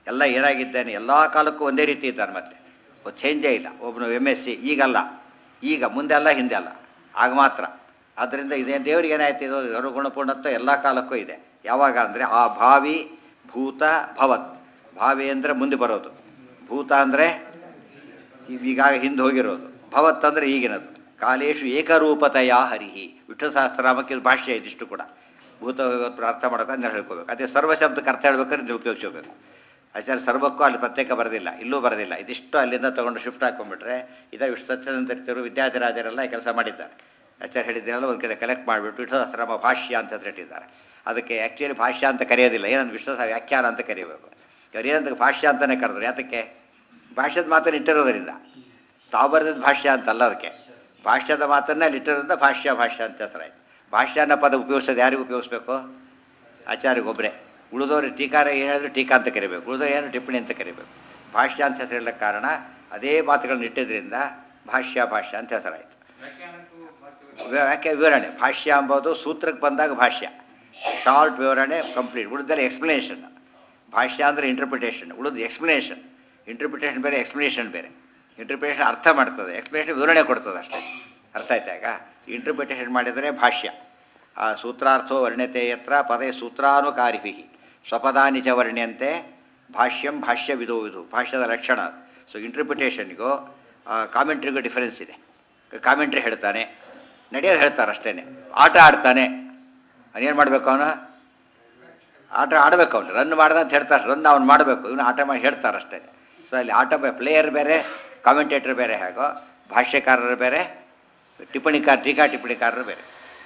ಎಲ್ಲ ಏನಾಗಿದ್ದಾನೆ ಎಲ್ಲ ಕಾಲಕ್ಕೂ ಒಂದೇ ರೀತಿ ಇದ್ದಾನೆ ಮತ್ತೆ ಚೇಂಜೇ ಇಲ್ಲ ಒಬ್ಬನು ಎಮ್ ಎಸ್ ಸಿ ಈಗಲ್ಲ ಈಗ ಮುಂದೆ ಅಲ್ಲ ಹಿಂದೆ ಅಲ್ಲ ಆಗ ಮಾತ್ರ ಆದ್ದರಿಂದ ಇದೇ ದೇವರಿಗೆ ಏನಾಯ್ತು ಇದು ಎರಡು ಗುಣಪೂರ್ಣತ್ವ ಎಲ್ಲ ಕಾಲಕ್ಕೂ ಇದೆ ಯಾವಾಗ ಅಂದರೆ ಆ ಭಾವಿ ಭೂತ ಭವತ್ ಭಾವಿ ಅಂದರೆ ಮುಂದೆ ಬರೋದು ಭೂತ ಅಂದರೆ ಈಗ ಹಿಂದೆ ಹೋಗಿರೋದು ಭವತ್ ಅಂದರೆ ಈಗಿನದು ಕಾಲೇಶು ಏಕರೂಪತೆಯ ಹರಿಹಿ ವಿಠ್ಠಲ ಸಹಸ್ರನಾಮಕ್ಕೆ ಇದು ಭಾಷ್ಯ ಇದಿಷ್ಟು ಕೂಡ ಭೂತ ಭಗವತ್ ಅರ್ಥ ಮಾಡೋಕೆ ನೀವು ಹೇಳ್ಕೋಬೇಕು ಅದೇ ಸರ್ವ ಶಬ್ದಕ್ಕೆ ಅರ್ಥ ಹೇಳ್ಬೇಕಾದ್ರೆ ನೀವು ಉಪಯೋಗಿಸ್ಕೋಬೇಕು ಆಚಾರ್ಯ ಸರ್ವಕ್ಕೂ ಅಲ್ಲಿ ಪ್ರತ್ಯೇಕ ಬರೋದಿಲ್ಲ ಇಲ್ಲೂ ಬರೋದಿಲ್ಲ ಇದಿಷ್ಟು ಅಲ್ಲಿಂದ ತೊಗೊಂಡು ಶಿಫ್ಟ್ ಹಾಕೊಂಡ್ಬಿಟ್ರೆ ಇದೇ ವಿಶ್ವ ಸಚ್ಚಿದಂತರಿತರು ವಿದ್ಯಾಧಿರಾಜರೆಲ್ಲ ಕೆಲಸ ಮಾಡಿದ್ದಾರೆ ಆಚಾರ್ಯ ಹೇಳಿದ್ದೆಲ್ಲ ಒಂದು ಕಡೆ ಕಲೆಕ್ಟ್ ಮಾಡಿಬಿಟ್ಟು ವಿಠ್ಠಲ ಸಹಸ್ರನಾಮ ಭಾಷ್ಯ ಅಂತ ಹೆಸರು ಇಟ್ಟಿದ್ದಾರೆ ಅದಕ್ಕೆ ಆ್ಯಕ್ಚುಲಿ ಭಾಷ್ಯ ಅಂತ ಕರೆಯೋದಿಲ್ಲ ಏನಂದ್ರೆ ವಿಶ್ವ ಸಹ ವ್ಯಾಖ್ಯಾನ ಅಂತ ಕರೆಯಬೇಕು ಅವ್ರು ಏನಂತ ಭಾಷ್ಯ ಅಂತಲೇ ಕರೆದ್ರು ಯಾತಕ್ಕೆ ಭಾಷ್ಯದ ಮಾತನ್ನು ಇಟ್ಟಿರೋದರಿಂದ ತಾವು ಬರೆದಿದ್ದ ಭಾಷ್ಯ ಅಂತಲ್ಲ ಅದಕ್ಕೆ ಭಾಷ್ಯದ ಮಾತನ್ನೇ ಅಲ್ಲಿ ಇಟ್ಟಿರೋದ್ರಿಂದ ಭಾಷ್ಯ ಭಾಷ್ಯ ಅಂತ ಹೆಸರಾಯ್ತು ಭಾಷ್ಯ ಅನ್ನೋ ಪದ ಉಪಯೋಗಿಸೋದು ಯಾರಿಗೆ ಉಪಯೋಗಿಸ್ಬೇಕು ಆಚಾರ್ಯಗೊಬ್ಬರೇ ಉಳಿದವರು ಟೀಕಾರ ಏನು ಹೇಳಿದ್ರು ಟೀಕಾ ಅಂತ ಕರಿಬೇಕು ಉಳಿದವರು ಏನು ಟಿಪ್ಪಣಿ ಅಂತ ಕರಿಬೇಕು ಭಾಷ್ಯ ಅಂತ ಹೆಸರಿಲ್ಲಕ್ಕೆ ಕಾರಣ ಅದೇ ಮಾತುಗಳನ್ನ ಇಟ್ಟಿದ್ರಿಂದ ಭಾಷ್ಯ ಭಾಷ್ಯ ಅಂತ ಹೆಸರಾಯಿತು ವ್ಯಾಖ್ಯಾನಕ್ಕೂ ಮಾಡ್ತೀವಿ ವ್ಯ- ವ್ಯಾಖ್ಯಾ ವಿವರಣೆ ಭಾಷ್ಯ ಅಂಬೋದು ಸೂತ್ರಕ್ಕೆ ಬಂದಾಗ ಭಾಷ್ಯ ಶಾರ್ಟ್ ವಿವರಣೆ ಕಂಪ್ಲೀಟ್ ಉಳಿದಲ್ಲಿ ಎಕ್ಸ್ಪ್ಲನೇಷನ್ ಭಾಷ್ಯ ಅಂದರೆ ಇಂಟರ್ಪ್ರಿಟೇಷನ್ ಉಳಿದು ಎಕ್ಸ್ಪ್ಲನೇಷನ್ ಇಂಟರ್ಪ್ರಿಟೇಷನ್ ಬೇರೆ ಎಕ್ಸ್ಪ್ಲನೇಷನ್ ಬೇರೆ ಇಂಟರ್ಪ್ರಿಟೇಷನ್ ಅರ್ಥ ಮಾಡ್ತದೆ ಎಕ್ಸ್ಪ್ಲನೇಷನ್ ವಿವರಣೆ ಕೊಡ್ತದೆ ಅಷ್ಟೇ ಅರ್ಥ ಆಯ್ತಾ ಈಗ ಇಂಟರ್ಪ್ರಿಟೇಷನ್ ಮಾಡಿದರೆ ಭಾಷ್ಯ ಆ ಸೂತ್ರಾರ್ಥೋ ವರ್ಣ್ಯತೆ ಯತ್ರ ಪದೇ ಸೂತ್ರಾನುಕಾರಿಭಿ ಸ್ವಪದಾನಿ ಚ ವರ್ಣ್ಯಂತೆ ಭಾಷ್ಯಂ ಭಾಷ್ಯ ವಿಧೋ ವಿಧು ಭಾಷ್ಯದ ಲಕ್ಷಣ ಸೊ ಇಂಟರ್ಪ್ರಿಟೇಷನ್ಗೂ ಕಾಮೆಂಟ್ರಿಗೂ ಡಿಫರೆನ್ಸ್ ಇದೆ ಕಾಮೆಂಟ್ರಿ ಹೇಳ್ತಾನೆ ನಡೆಯೋದು ಹೇಳ್ತಾರೆ ಅಷ್ಟೇ ಆಟ ಆಡ್ತಾನೆ ಏನು ಮಾಡಬೇಕು ಅವನು ಆಟ ಆಡಬೇಕು ಅವನು ರನ್ ಮಾಡ್ದ ಅಂತ ಹೇಳ್ತಾರೆ ರನ್ ಅವ್ನು ಮಾಡಬೇಕು ಇವನು ಆಟ ಮಾಡಿ ಹೇಳ್ತಾರೆ ಅಷ್ಟೇ ಸೊ ಅಲ್ಲಿ ಆಟ ಪ್ಲೇಯರ್ ಬೇರೆ ಕಾಮೆಂಟೇಟರ್ ಬೇರೆ ಹೇಗೋ ಭಾಷ್ಯಕಾರರು ಬೇರೆ ಟಿಪ್ಪಣಿಕಾರ ಟೀಕಾ ಟಿಪ್ಪಣಿಕಾರರು ಬೇರೆ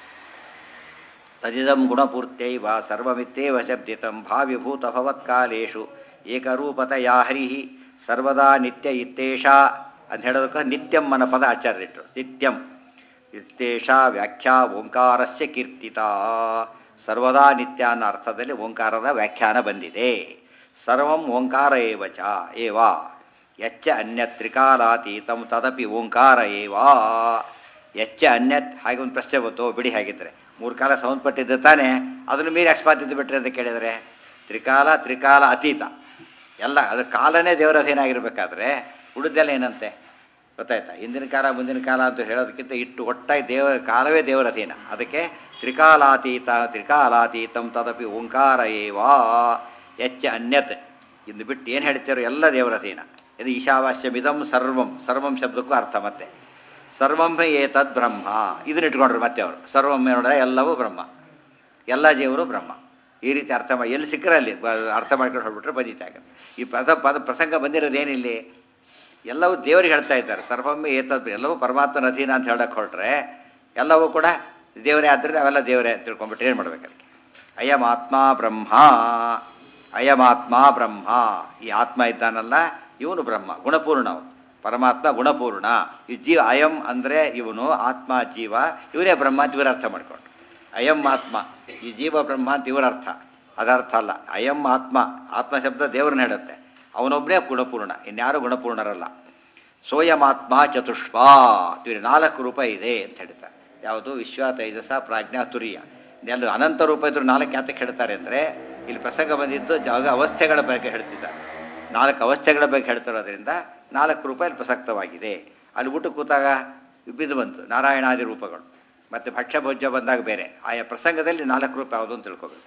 ತದಿದಂ ಗುಣಪೂರ್ತ್ಯೈವ ಸರ್ವಮಿತ್ತೇವ ಶಬ್ದಿತಂ ಭಾವ್ಯಭೂತ ಭವತ್ಕಾಲೇಶು ಏಕರೂಪತಯಾ ಹರಿ ಸರ್ವದಾ ನಿತ್ಯ ಇತ್ತೇಷ ಅಂತ ಹೇಳೋದಕ್ಕೆ ನಿತ್ಯಂ ಅನ್ನೋ ಪದ ಆಚಾರ್ಯರಿಟ್ಟರು ನಿತ್ಯಂ ಇತ್ತೇಷ ವ್ಯಾಖ್ಯಾ ಓಂಕಾರಸ್ಯ ಕೀರ್ತಿತ ಸರ್ವದಾ ನಿತ್ಯ ಅನ್ನೋ ಅರ್ಥದಲ್ಲಿ ಓಂಕಾರದ ವ್ಯಾಖ್ಯಾನ ಬಂದಿದೆ ಸರ್ವಂ ಓಂಕಾರ ಏವ ಚ ಏವ ಯಚ್ಚ ಅನ್ಯತ್ ತ್ರಿಕಾಲಾತೀತಂ ತದಪಿ ಓಂಕಾರ ಏವ ಎಚ್ಚ ಅನ್ಯತ್ ಹಾಗೆ ಒಂದು ಪ್ರಶ್ನೆ ಬಂತು ಬಿಡಿ ಹಾಗಿದ್ರೆ ಮೂರು ಕಾಲ ಸಂಬಂಧಪಟ್ಟಿದ್ದು ತಾನೇ ಅದನ್ನು ಮೀರಿ ಅಕಸ್ಮಾತ್ ಬಿಟ್ರೆ ಅಂತ ಕೇಳಿದರೆ ತ್ರಿಕಾಲ ತ್ರಿಕಾಲ ಅತೀತ ಎಲ್ಲ ಅದ್ರ ಕಾಲನೇ ದೇವರ ಅಧೀನ ಆಗಿರ್ಬೇಕಾದ್ರೆ ಉಳಿದೆಲ್ಲ ಏನಂತೆ ಗೊತ್ತಾಯ್ತಾ ಹಿಂದಿನ ಕಾಲ ಮುಂದಿನ ಕಾಲ ಅಂತ ಹೇಳೋದಕ್ಕಿಂತ ಇಟ್ಟು ಒಟ್ಟಾಗಿ ದೇವ ಕಾಲವೇ ದೇವರ ಅಧೀನ ಅದಕ್ಕೆ ತ್ರಿಕಾಲಾತೀತ ತ್ರಿಕಾಲಾತೀತಂ ತದಪಿ ಓಂಕಾರ ಏವಾ ಎಚ್ಚ ಅನ್ಯತ್ ಇಂದು ಬಿಟ್ಟು ಏನು ಹೇಳ್ತೀರೋ ಎಲ್ಲ ದೇವರ ಅಧೀನ ಇದು ಈಶಾವಾಸ್ಯಮಿದಂ ಸರ್ವಂ ಸರ್ವಂ ಶಬ್ದಕ್ಕೂ ಅರ್ಥ ಮತ್ತೆ ಸರ್ವಂ ಏತದ್ ಬ್ರಹ್ಮ ಇದನ್ನ ಇಟ್ಕೊಂಡ್ರು ಮತ್ತೆ ಅವರು ಸರ್ವಂ ನೋಡಿದ್ರೆ ಎಲ್ಲವೂ ಬ್ರಹ್ಮ ಎಲ್ಲ ಜೀವರು ಬ್ರಹ್ಮ ಈ ರೀತಿ ಅರ್ಥ ಮಾಡಿ ಎಲ್ಲಿ ಸಿಕ್ಕರೆ ಅಲ್ಲಿ ಬ- ಅರ್ಥ ಮಾಡ್ಕೊಂಡು ಹೊರಬಿಟ್ರೆ ಬಂದಿತ್ತೆ ಆಗುತ್ತೆ ಈ ಪದ ಪದ ಪ್ರಸಂಗ ಬಂದಿರೋದು ಏನಿಲ್ಲಿ ಎಲ್ಲವೂ ದೇವರಿಗೆ ಹೇಳ್ತಾ ಇದ್ದಾರೆ ಸರ್ವಮ್ಮೆ ಏತದ್ ಎಲ್ಲವೂ ಪರಮಾತ್ಮನ ಅಧೀನ ಅಂತ ಹೇಳಕ್ಕೆ ಹೊರಟ್ರೆ ಎಲ್ಲವೂ ಕೂಡ ದೇವರೇ ಆದರೆ ಅವೆಲ್ಲ ದೇವರೇ ಅಂತ ತಿಳ್ಕೊಂಬಿಟ್ಟು ಏನು ಮಾಡ್ಬೇಕು ಅದಕ್ಕೆ ಅಯಮಾತ್ಮ ಬ್ರಹ್ಮ ಅಯಮಾತ್ಮ ಬ್ರಹ್ಮ ಈ ಆತ್ಮ ಇದ್ದಾನಲ್ಲ ಇವನು ಬ್ರಹ್ಮ ಗುಣಪೂರ್ಣ ಅವನು. ಪರಮಾತ್ಮ ಗುಣಪೂರ್ಣ ಈ ಜೀವ ಅಯಂ ಅಂದರೆ ಇವನು ಆತ್ಮ ಜೀವ ಇವರೇ ಬ್ರಹ್ಮ ಅಂತ ಇವರ ಅರ್ಥ ಮಾಡ್ಕೊಂಡು ಅಯಂ ಆತ್ಮ ಈ ಜೀವ ಬ್ರಹ್ಮ ಅಂತ ಇವರ ಅರ್ಥ ಅದರ್ಥ ಅಲ್ಲ ಅಯಂ ಆತ್ಮ ಆತ್ಮ ಶಬ್ದ ದೇವ್ರನ್ನ ಹೇಳುತ್ತೆ ಅವನೊಬ್ಬನೇ ಗುಣಪೂರ್ಣ ಇನ್ಯಾರು ಗುಣಪೂರ್ಣರಲ್ಲ ಸೋಯಮಾತ್ಮ ಚತುಷ್ಪಾ ಇವರು ನಾಲ್ಕು ರೂಪ ಇದೆ ಅಂತ ಹೇಳ್ತಾರೆ ಯಾವುದು ವಿಶ್ವ ತೈಜಸ ಪ್ರಾಜ್ಞಾ ತುರಿಯ ಎಲ್ಲ ಅನಂತ ರೂಪ ಇದ್ರು ನಾಲ್ಕು ಯಾತಕ್ಕೆ ಹೇಳ್ತಾರೆ ಅಂದರೆ ಇಲ್ಲಿ ಪ್ರಸಂಗ ಬಂದಿದ್ದು ಜಾಗ ಅವಸ್ಥೆಗಳ ಬಗ್ಗೆ ಹೇಳ್ತಿದ್ದಾರೆ ನಾಲ್ಕು ಅವಸ್ಥೆಗಳ ಬಗ್ಗೆ ಹೇಳ್ತಿರೋದ್ರಿಂದ ನಾಲ್ಕು ರೂಪ ಇಲ್ಲಿ ಪ್ರಸಕ್ತವಾಗಿದೆ ಅಲ್ಲಿ ಊಟ ಕೂತಾಗ ಬಿದ್ದು ಬಂತು ನಾರಾಯಣಾದಿ ರೂಪಗಳು ಮತ್ತು ಭಕ್ಷ್ಯ ಭೋಜ್ಯ ಬಂದಾಗ ಬೇರೆ ಆಯಾ ಪ್ರಸಂಗದಲ್ಲಿ ನಾಲ್ಕು ರೂಪ ಯಾವುದು ಅಂತ ತಿಳ್ಕೋಬೇಕು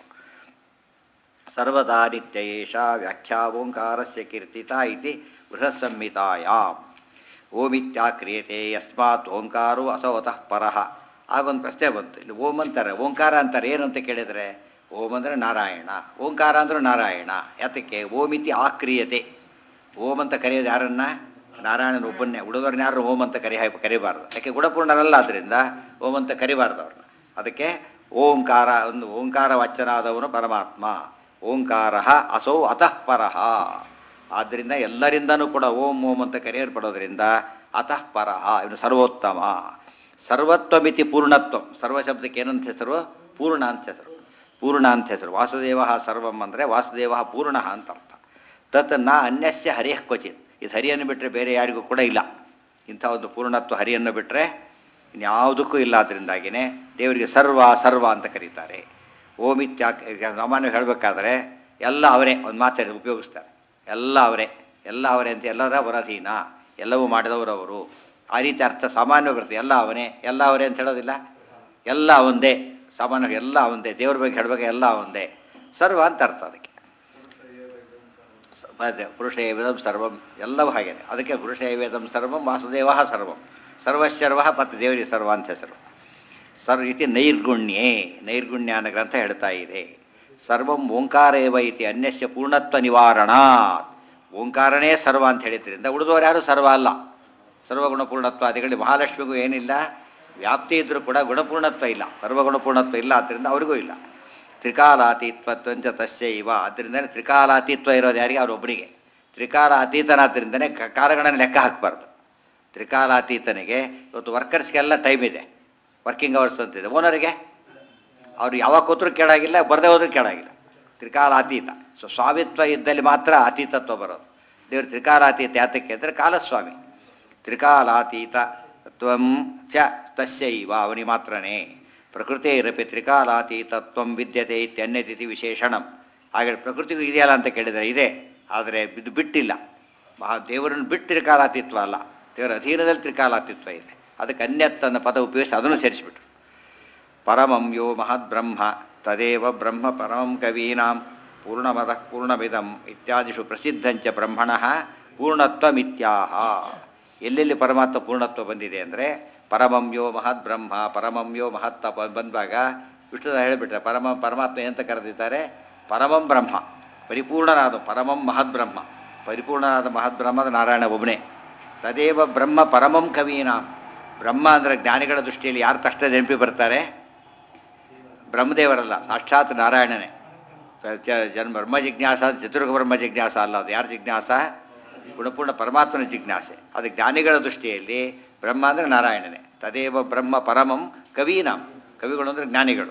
ಸರ್ವದಾ ನಿತ್ಯ ಏಷ ವ್ಯಾಖ್ಯಾ ಓಂಕಾರಸ್ಯ ಕೀರ್ತಿತ ಇತಿ ಬೃಹತ್ ಸಂಹಿತಾಯಾಮ್ ಓಮಿತ್ಯಾ ಕ್ರಿಯತೆ ಯಸ್ಮಾತ್ ಓಂಕಾರೋ ಅಸೋತಃ ಪರಃ ಆಗೊಂದು ಪ್ರಶ್ನೆ ಬಂತು ಇಲ್ಲಿ ಓಂ ಅಂತಾರೆ ಓಂಕಾರ ಅಂತಾರೆ ಏನು ಅಂತ ಕೇಳಿದರೆ ಓಂ ಅಂದರೆ ನಾರಾಯಣ ಓಂಕಾರ ಅಂದ್ರೆ ನಾರಾಯಣ ಯಾತಕ್ಕೆ ಓಮಿತಿ ಆಕ್ರಿಯತೆ ಓಂ ಅಂತ ಕರೆಯೋದು ಯಾರನ್ನ ನಾರಾಯಣನ ಒಬ್ಬನ್ನೇ ಹುಡುಗರನ್ನ ಯಾರು ಓಂ ಅಂತ ಕರಿ ಕರಿಬಾರ್ದು ಯಾಕೆ ಗುಣಪೂರ್ಣರಲ್ಲ ಆದ್ದರಿಂದ ಓಂ ಅಂತ ಕರಿಬಾರ್ದು ಅವ್ರನ್ನ ಅದಕ್ಕೆ ಓಂಕಾರ ಒಂದು ಓಂಕಾರ ವಾಚ್ಯನಾದವನು ಪರಮಾತ್ಮ ಓಂಕಾರ ಅಸೌ ಅತಃ ಪರಃ ಆದ್ದರಿಂದ ಎಲ್ಲರಿಂದನೂ ಕೂಡ ಓಂ ಓಂ ಅಂತ ಕರೆಯಲ್ಪಡೋದ್ರಿಂದ ಅತಃ ಪರಃ ಇವನು ಸರ್ವೋತ್ತಮ ಸರ್ವತ್ವಮಿತಿ ಪೂರ್ಣತ್ವಂ ಸರ್ವ ಶಬ್ದಕ್ಕೆ ಏನಂತ ಹೆಸರು ಪೂರ್ಣ ಅಂತ ಹೆಸರು ಪೂರ್ಣ ಅಂತ ಹೆಸರು ವಾಸುದೇವ ಸರ್ವಂ ಅಂದರೆ ವಾಸುದೇವ ಪೂರ್ಣ ಅಂತ ಅರ್ಥ ತತ್ ನ ಅನ್ಯಸ್ಯ ಹರಿಯಃ ಕ್ವಚಿತ್ ಇದು ಹರಿಯನ್ನು ಬಿಟ್ಟರೆ ಬೇರೆ ಯಾರಿಗೂ ಕೂಡ ಇಲ್ಲ ಇಂಥ ಒಂದು ಪೂರ್ಣತ್ವ ಹರಿಯನ್ನು ಬಿಟ್ಟರೆ ಇನ್ಯಾವುದಕ್ಕೂ ಇಲ್ಲ ಅದರಿಂದಾಗಿಯೇ ದೇವರಿಗೆ ಸರ್ವ ಸರ್ವ ಅಂತ ಕರೀತಾರೆ ಓಮಿತ್ಯ ಸಾಮಾನ್ಯ ಹೇಳಬೇಕಾದ್ರೆ ಎಲ್ಲ ಅವರೇ ಒಂದು ಮಾತಾಡಿ ಉಪಯೋಗಿಸ್ತಾರೆ ಎಲ್ಲ ಅವರೇ ಎಲ್ಲ ಅವರೇ ಅಂತ ಎಲ್ಲರ ವರಧೀನ ಎಲ್ಲವೂ ಮಾಡಿದವರವರು ಆ ರೀತಿ ಅರ್ಥ ಸಾಮಾನ್ಯ ಬರುತ್ತೆ ಎಲ್ಲ ಅವನೇ ಎಲ್ಲ ಅವರೇ ಅಂತ ಹೇಳೋದಿಲ್ಲ ಎಲ್ಲ ಒಂದೇ ಸಾಮಾನ್ಯ ಎಲ್ಲ ಒಂದೇ ದೇವ್ರ ಬಗ್ಗೆ ಹೇಳುವಾಗ ಎಲ್ಲ ಒಂದೇ ಸರ್ವ ಅಂತ ಅರ್ಥ ಅದಕ್ಕೆ ಅದೇ ಪುರುಷ ವೇದಂ ಸರ್ವಂ ಎಲ್ಲವೂ ಹಾಗೇನೆ ಅದಕ್ಕೆ ಪುರುಷ ವೇದಂ ಸರ್ವಂ ವಾಸುದೇವ ಸರ್ವಂ ಸರ್ವಶರ್ವ ಮತ್ತು ದೇವರಿಗೆ ಸರ್ವ ಅಂತ ಹೆಸರು ಸರ್ವ ಇತಿ ನೈರ್ಗುಣ್ಯೇ ನೈರ್ಗುಣ್ಯ ಅನ್ನೋ ಗ್ರಂಥ ಹೇಳ್ತಾ ಇದೆ ಸರ್ವಂ ಓಂಕಾರೇವ ಇತಿ ಅನ್ಯಸ್ಯ ಪೂರ್ಣತ್ವ ನಿವಾರಣ ಓಂಕಾರನೇ ಸರ್ವ ಅಂತ ಹೇಳಿದ್ರಿಂದ ಉಳಿದವರು ಯಾರು ಸರ್ವ ಅಲ್ಲ ಸರ್ವಗುಣ ಪೂರ್ಣತ್ವ ಅದಿಗಳಿಗೆ ಮಹಾಲಕ್ಷ್ಮಿಗೂ ಏನಿಲ್ಲ ವ್ಯಾಪ್ತಿ ಇದ್ದರೂ ಕೂಡ ಗುಣಪೂರ್ಣತ್ವ ಇಲ್ಲ ಸರ್ವಗುಣಪೂರ್ಣತ್ವ ಇಲ್ಲ ಆದ್ದರಿಂದ ಅವರಿಗೂ ಇಲ್ಲ ತ್ರಿಕಾಲಾತೀತ್ವತ್ವಂಚ ತಸ್ಯ ಇವ ಅದರಿಂದನೇ ತ್ರಿಕಾಲಾತೀತ್ವ ಇರೋದು ಯಾರಿಗೆ ಅವರೊಬ್ಬರಿಗೆ ತ್ರಿಕಾಲ ಅತೀತನಾದ್ದರಿಂದನೇ ಕ- ಕಾಲಗಳನ್ನು ಲೆಕ್ಕ ಹಾಕಬಾರ್ದು ತ್ರಿಕಾಲಾತೀತನಿಗೆ ಇವತ್ತು ವರ್ಕರ್ಸ್ಗೆಲ್ಲ ಟೈಮ್ ಇದೆ ವರ್ಕಿಂಗ್ ಅವರ್ಸ್ ಅಂತಿದೆ ಓನರಿಗೆ ಅವ್ರು ಯಾವಾಗ ಕೂತ್ರೂ ಕೇಳಾಗಿಲ್ಲ ಬರದೇ ಹೋದ್ರೂ ಕೇಳಾಗಿಲ್ಲ ತ್ರಿಕಾಲಾತೀತ ಸೊ ಸ್ವಾಮಿತ್ವ ಇದ್ದಲ್ಲಿ ಮಾತ್ರ ಅತೀತತ್ವ ಬರೋದು ದೇವರು ತ್ರಿಕಾಲಾತೀತ ಯಾತಕ್ಕೆ ಅಂದರೆ ಕಾಲಸ್ವಾಮಿ ತ್ರಿಕಾಲಾತೀತ ತ್ವಂ ಚ ತಸ್ಯೈವ ಅವನಿ ಮಾತ್ರನೇ ಪ್ರಕೃತಿರಪಿ ತ್ರಿಕಾಲಾತೀತತ್ವಂ ವಿದ್ಯತೆ ಇತ್ಯನ್ಯತಿಥಿ ವಿಶೇಷಣಂ ಹಾಗೆ ಪ್ರಕೃತಿಗೂ ಇದೆಯಲ್ಲ ಅಂತ ಕೇಳಿದರೆ ಇದೆ ಆದರೆ ಇದು ಬಿಟ್ಟಿಲ್ಲ ಮಹಾ ದೇವರನ್ನು ಬಿಟ್ಟು ತ್ರಿಕಾಲಾತೀತ್ವ ಅಲ್ಲ ದೇವರ ಅಧೀನದಲ್ಲಿ ತ್ರಿಕಾಲಾತೀತ್ವ ಇದೆ ಅದಕ್ಕೆ ಅನ್ಯತ್ ಅನ್ನೋ ಪದ ಉಪಯೋಗಿಸಿ ಅದನ್ನು ಸೇರಿಸಿಬಿಟ್ರು ಪರಮಂ ಯೋ ಮಹದ್ಬ್ರಹ್ಮ ತದೇವ ಬ್ರಹ್ಮ ಪರಮಂ ಕವೀನಾಂ ಪೂರ್ಣಮದ ಪೂರ್ಣಮಿದಂ ಇತ್ಯಾದಿಷು ಪ್ರಸಿದ್ಧಂಚ ಬ್ರಹ್ಮಣ ಪೂರ್ಣತ್ವಮಿತ್ಯಾಹ ಎಲ್ಲೆಲ್ಲಿ ಪರಮಾತ್ಮ ಪೂರ್ಣತ್ವ ಬಂದಿದೆ ಅಂದರೆ ಪರಮಂ ಯೋ ಮಹದ್ಬ್ರಹ್ಮ ಪರಮಂ ಯೋ ಮಹತ್ತ ಬ- ಬಂದಾಗ ವಿಷ್ಣು ಹೇಳಿಬಿಟ್ರೆ ಪರಮ ಪರಮಾತ್ಮ ಎಂತ ಕರೆದಿದ್ದಾರೆ ಪರಮಂ ಬ್ರಹ್ಮ ಪರಿಪೂರ್ಣನಾದ ಪರಮಂ ಮಹದ್ಬ್ರಹ್ಮ ಪರಿಪೂರ್ಣನಾದ ಮಹದ್ಬ್ರಹ್ಮದ ನಾರಾಯಣ ಒಬ್ಬನೇ ತದೇವ ಬ್ರಹ್ಮ ಪರಮಂ ಕವೀನಾಂ ಬ್ರಹ್ಮ ಅಂದರೆ ಜ್ಞಾನಿಗಳ ದೃಷ್ಟಿಯಲ್ಲಿ ಯಾರು ತಕ್ಷಣ ನೆನಪಿ ಬರ್ತಾರೆ ಬ್ರಹ್ಮದೇವರಲ್ಲ ಸಾಕ್ಷಾತ್ ನಾರಾಯಣನೇ ಚ- ಜನ್ಮ ಬ್ರಹ್ಮ ಜಿಜ್ಞಾಸ ಚತುರ್ಗ ಬ್ರಹ್ಮ ಜಿಜ್ಞಾಸ ಅಲ್ಲ ಅದು ಯಾರ ಜಿಜ್ಞಾಸ ಗುಣಪೂರ್ಣ ಪರಮಾತ್ಮನ ಜಿಜ್ಞಾಸೆ ಅದು ಜ್ಞಾನಿಗಳ ದೃಷ್ಟಿಯಲ್ಲಿ ಬ್ರಹ್ಮ ಅಂದರೆ ನಾರಾಯಣನೇ ತದೇವ ಬ್ರಹ್ಮ ಪರಮಂ ಕವೀನಾಂ ಕವಿಗಳು ಅಂದರೆ ಜ್ಞಾನಿಗಳು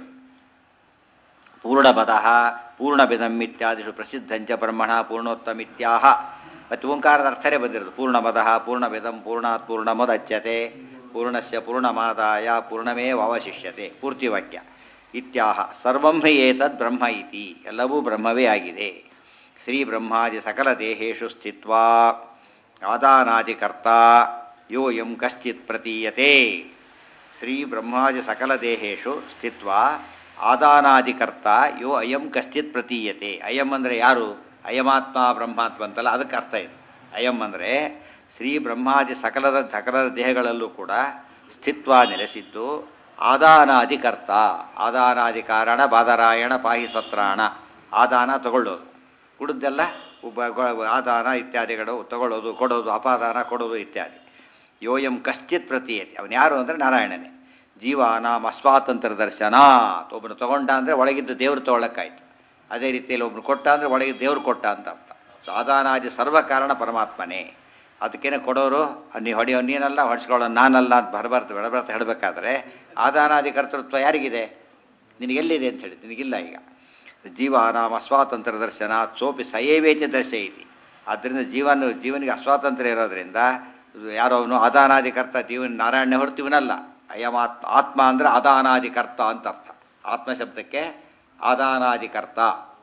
ಪೂರ್ಣಪದ ಪೂರ್ಣಬಿದಂ ಇತ್ಯಾದಿಷು ಪ್ರಸಿದ್ಧಂಚ ಬ್ರಹ್ಮಣ ಪೂರ್ಣೋತ್ತಮಿತ್ಯಾಹ ಮತ್ತು ಓಂಕಾರದ ಅರ್ಥನೇ ಬಂದಿರೋದು ಪೂರ್ಣಮದ ಪೂರ್ಣಬಿದಂ ಪೂರ್ಣಾತ್ ಪೂರ್ಣಮದಚ್ಯತೆ ಪೂರ್ಣಸ್ಯ ಪೂರ್ಣಮಾದಾಯ ಪೂರ್ಣಮೇವ ಅವಶಿಷ್ಯತೆ ಪೂರ್ತಿ ವಾಕ್ಯ ಇತ್ಯಾಹ ಸರ್ವಂ ಹಿ ಏತದ್ ಬ್ರಹ್ಮ ಇತಿ ಎಲ್ಲವೂ ಬ್ರಹ್ಮವೇ ಆಗಿದೆ ಶ್ರೀ ಬ್ರಹ್ಮಾದಿ ಸಕಲ ದೇಹೇಶು ಸ್ಥಿತ್ವಾ ಆದಾನಾದಿಕರ್ತ ಯೋಯಂ ಕಶ್ಚಿತ್ ಪ್ರತೀಯತೆ ಶ್ರೀ ಬ್ರಹ್ಮಾದಿ ಸಕಲ ದೇಹೇಶು ಸ್ಥಿತ್ವಾ ಆದಾನಾದಿಕರ್ತ ಯೋ ಅಯಂ ಕಶ್ಚಿತ್ ಪ್ರತೀಯತೆ ಅಯಂ ಅಂದರೆ ಯಾರು ಅಯಮಾತ್ಮ ಬ್ರಹ್ಮಾತ್ಮ ಅಂತಲ್ಲ ಅದಕ್ಕೆ ಅರ್ಥ ಇದೆ ಅಯಂ ಅಂದರೆ ಶ್ರೀ ಬ್ರಹ್ಮಾದಿ ಸಕಲದ ಸಕಲ ದೇಹಗಳಲ್ಲೂ ಕೂಡ ಸ್ಥಿತ್ವ ನೆಲೆಸಿದ್ದು ಆದಾನಾದಿಕರ್ತ ಆದಾನಾದಿ ಕಾರಣ ಬಾದರಾಯಣ ಪಾಹಿ ಸತ್ರಾಣ ಆದಾನ ತಗೊಳ್ಳೋದು ಕುಡಿದ್ದೆಲ್ಲ ಉಪ ಗೊ- ಆದಾನ ಇತ್ಯಾದಿಗಳು ತಗೊಳ್ಳೋದು ಕೊಡೋದು ಅಪಾದಾನ ಕೊಡೋದು ಇತ್ಯಾದಿ ಯೋಯಂ ಕಶ್ಚಿತ್ ಪ್ರತೀಯತೆ ಅವನು ಯಾರು ಅಂದರೆ ನಾರಾಯಣನೇ ಜೀವಾನಾಮ ಅಸ್ವಾತಂತ್ರ್ಯ ದರ್ಶನಾತ್ ಒಬ್ಬನು ತಗೊಂಡ ಅಂದರೆ ಒಳಗಿದ್ದ ದೇವರು ತಗೊಳ್ಳೋಕ್ಕಾಯ್ತು ಅದೇ ರೀತಿಯಲ್ಲಿ ಒಬ್ಬನು ಕೊಟ್ಟ ಅಂದರೆ ಒಳಗಿದ್ದ ದೇವರು ಕೊಟ್ಟ ಅಂತ ಅರ್ಥ ಸೊ ಆದಾನಾದಿ ಸರ್ವ ಕಾರಣ ಪರಮಾತ್ಮನೇ ಅದಕ್ಕೇನೆ ಕೊಡೋರು ನೀವು ಹೊಡೆಯೋ ನೀನಲ್ಲ ಹೊಡ್ಸ್ಕೊಳ್ಳೋ ನಾನಲ್ಲ ಅಂತ ಬರಬಾರ್ದು ಬೆಳಬರ್ತ ಹೇಳಬೇಕಾದ್ರೆ ಆದಾನಾದಿ ಕರ್ತೃತ್ವ ಯಾರಿಗಿದೆ ನಿನಗೆಲ್ಲಿದೆ ಅಂತ ಹೇಳಿ ನಿನಗಿಲ್ಲ ಈಗ ಜೀವಾನಾಮ ಅಸ್ವಾತಂತ್ರ್ಯ ದರ್ಶನ ಸೋಪಿ ಸಯೇವೇತಿ ದರ್ಶಯಿತಿ ಆದ್ದರಿಂದ ಜೀವನ ಜೀವನಿಗೆ ಅಸ್ವಾತಂತ್ರ್ಯ ಇರೋದ್ರಿಂದ ಇದು ಯಾರೋ ಅವನು ಅದಾನಾದಿಕರ್ತ ಜೀವನ ನಾರಾಯಣ ಹೊರತು ಇವನಲ್ಲ ಅಯಮಾತ್ಮ ಆತ್ಮ ಅಂದರೆ ಅದಾನಾದಿಕರ್ತ ಅಂತ ಅರ್ಥ ಆತ್ಮ ಶಬ್ದಕ್ಕೆ ಆದಾನಾದಿಕರ್ತ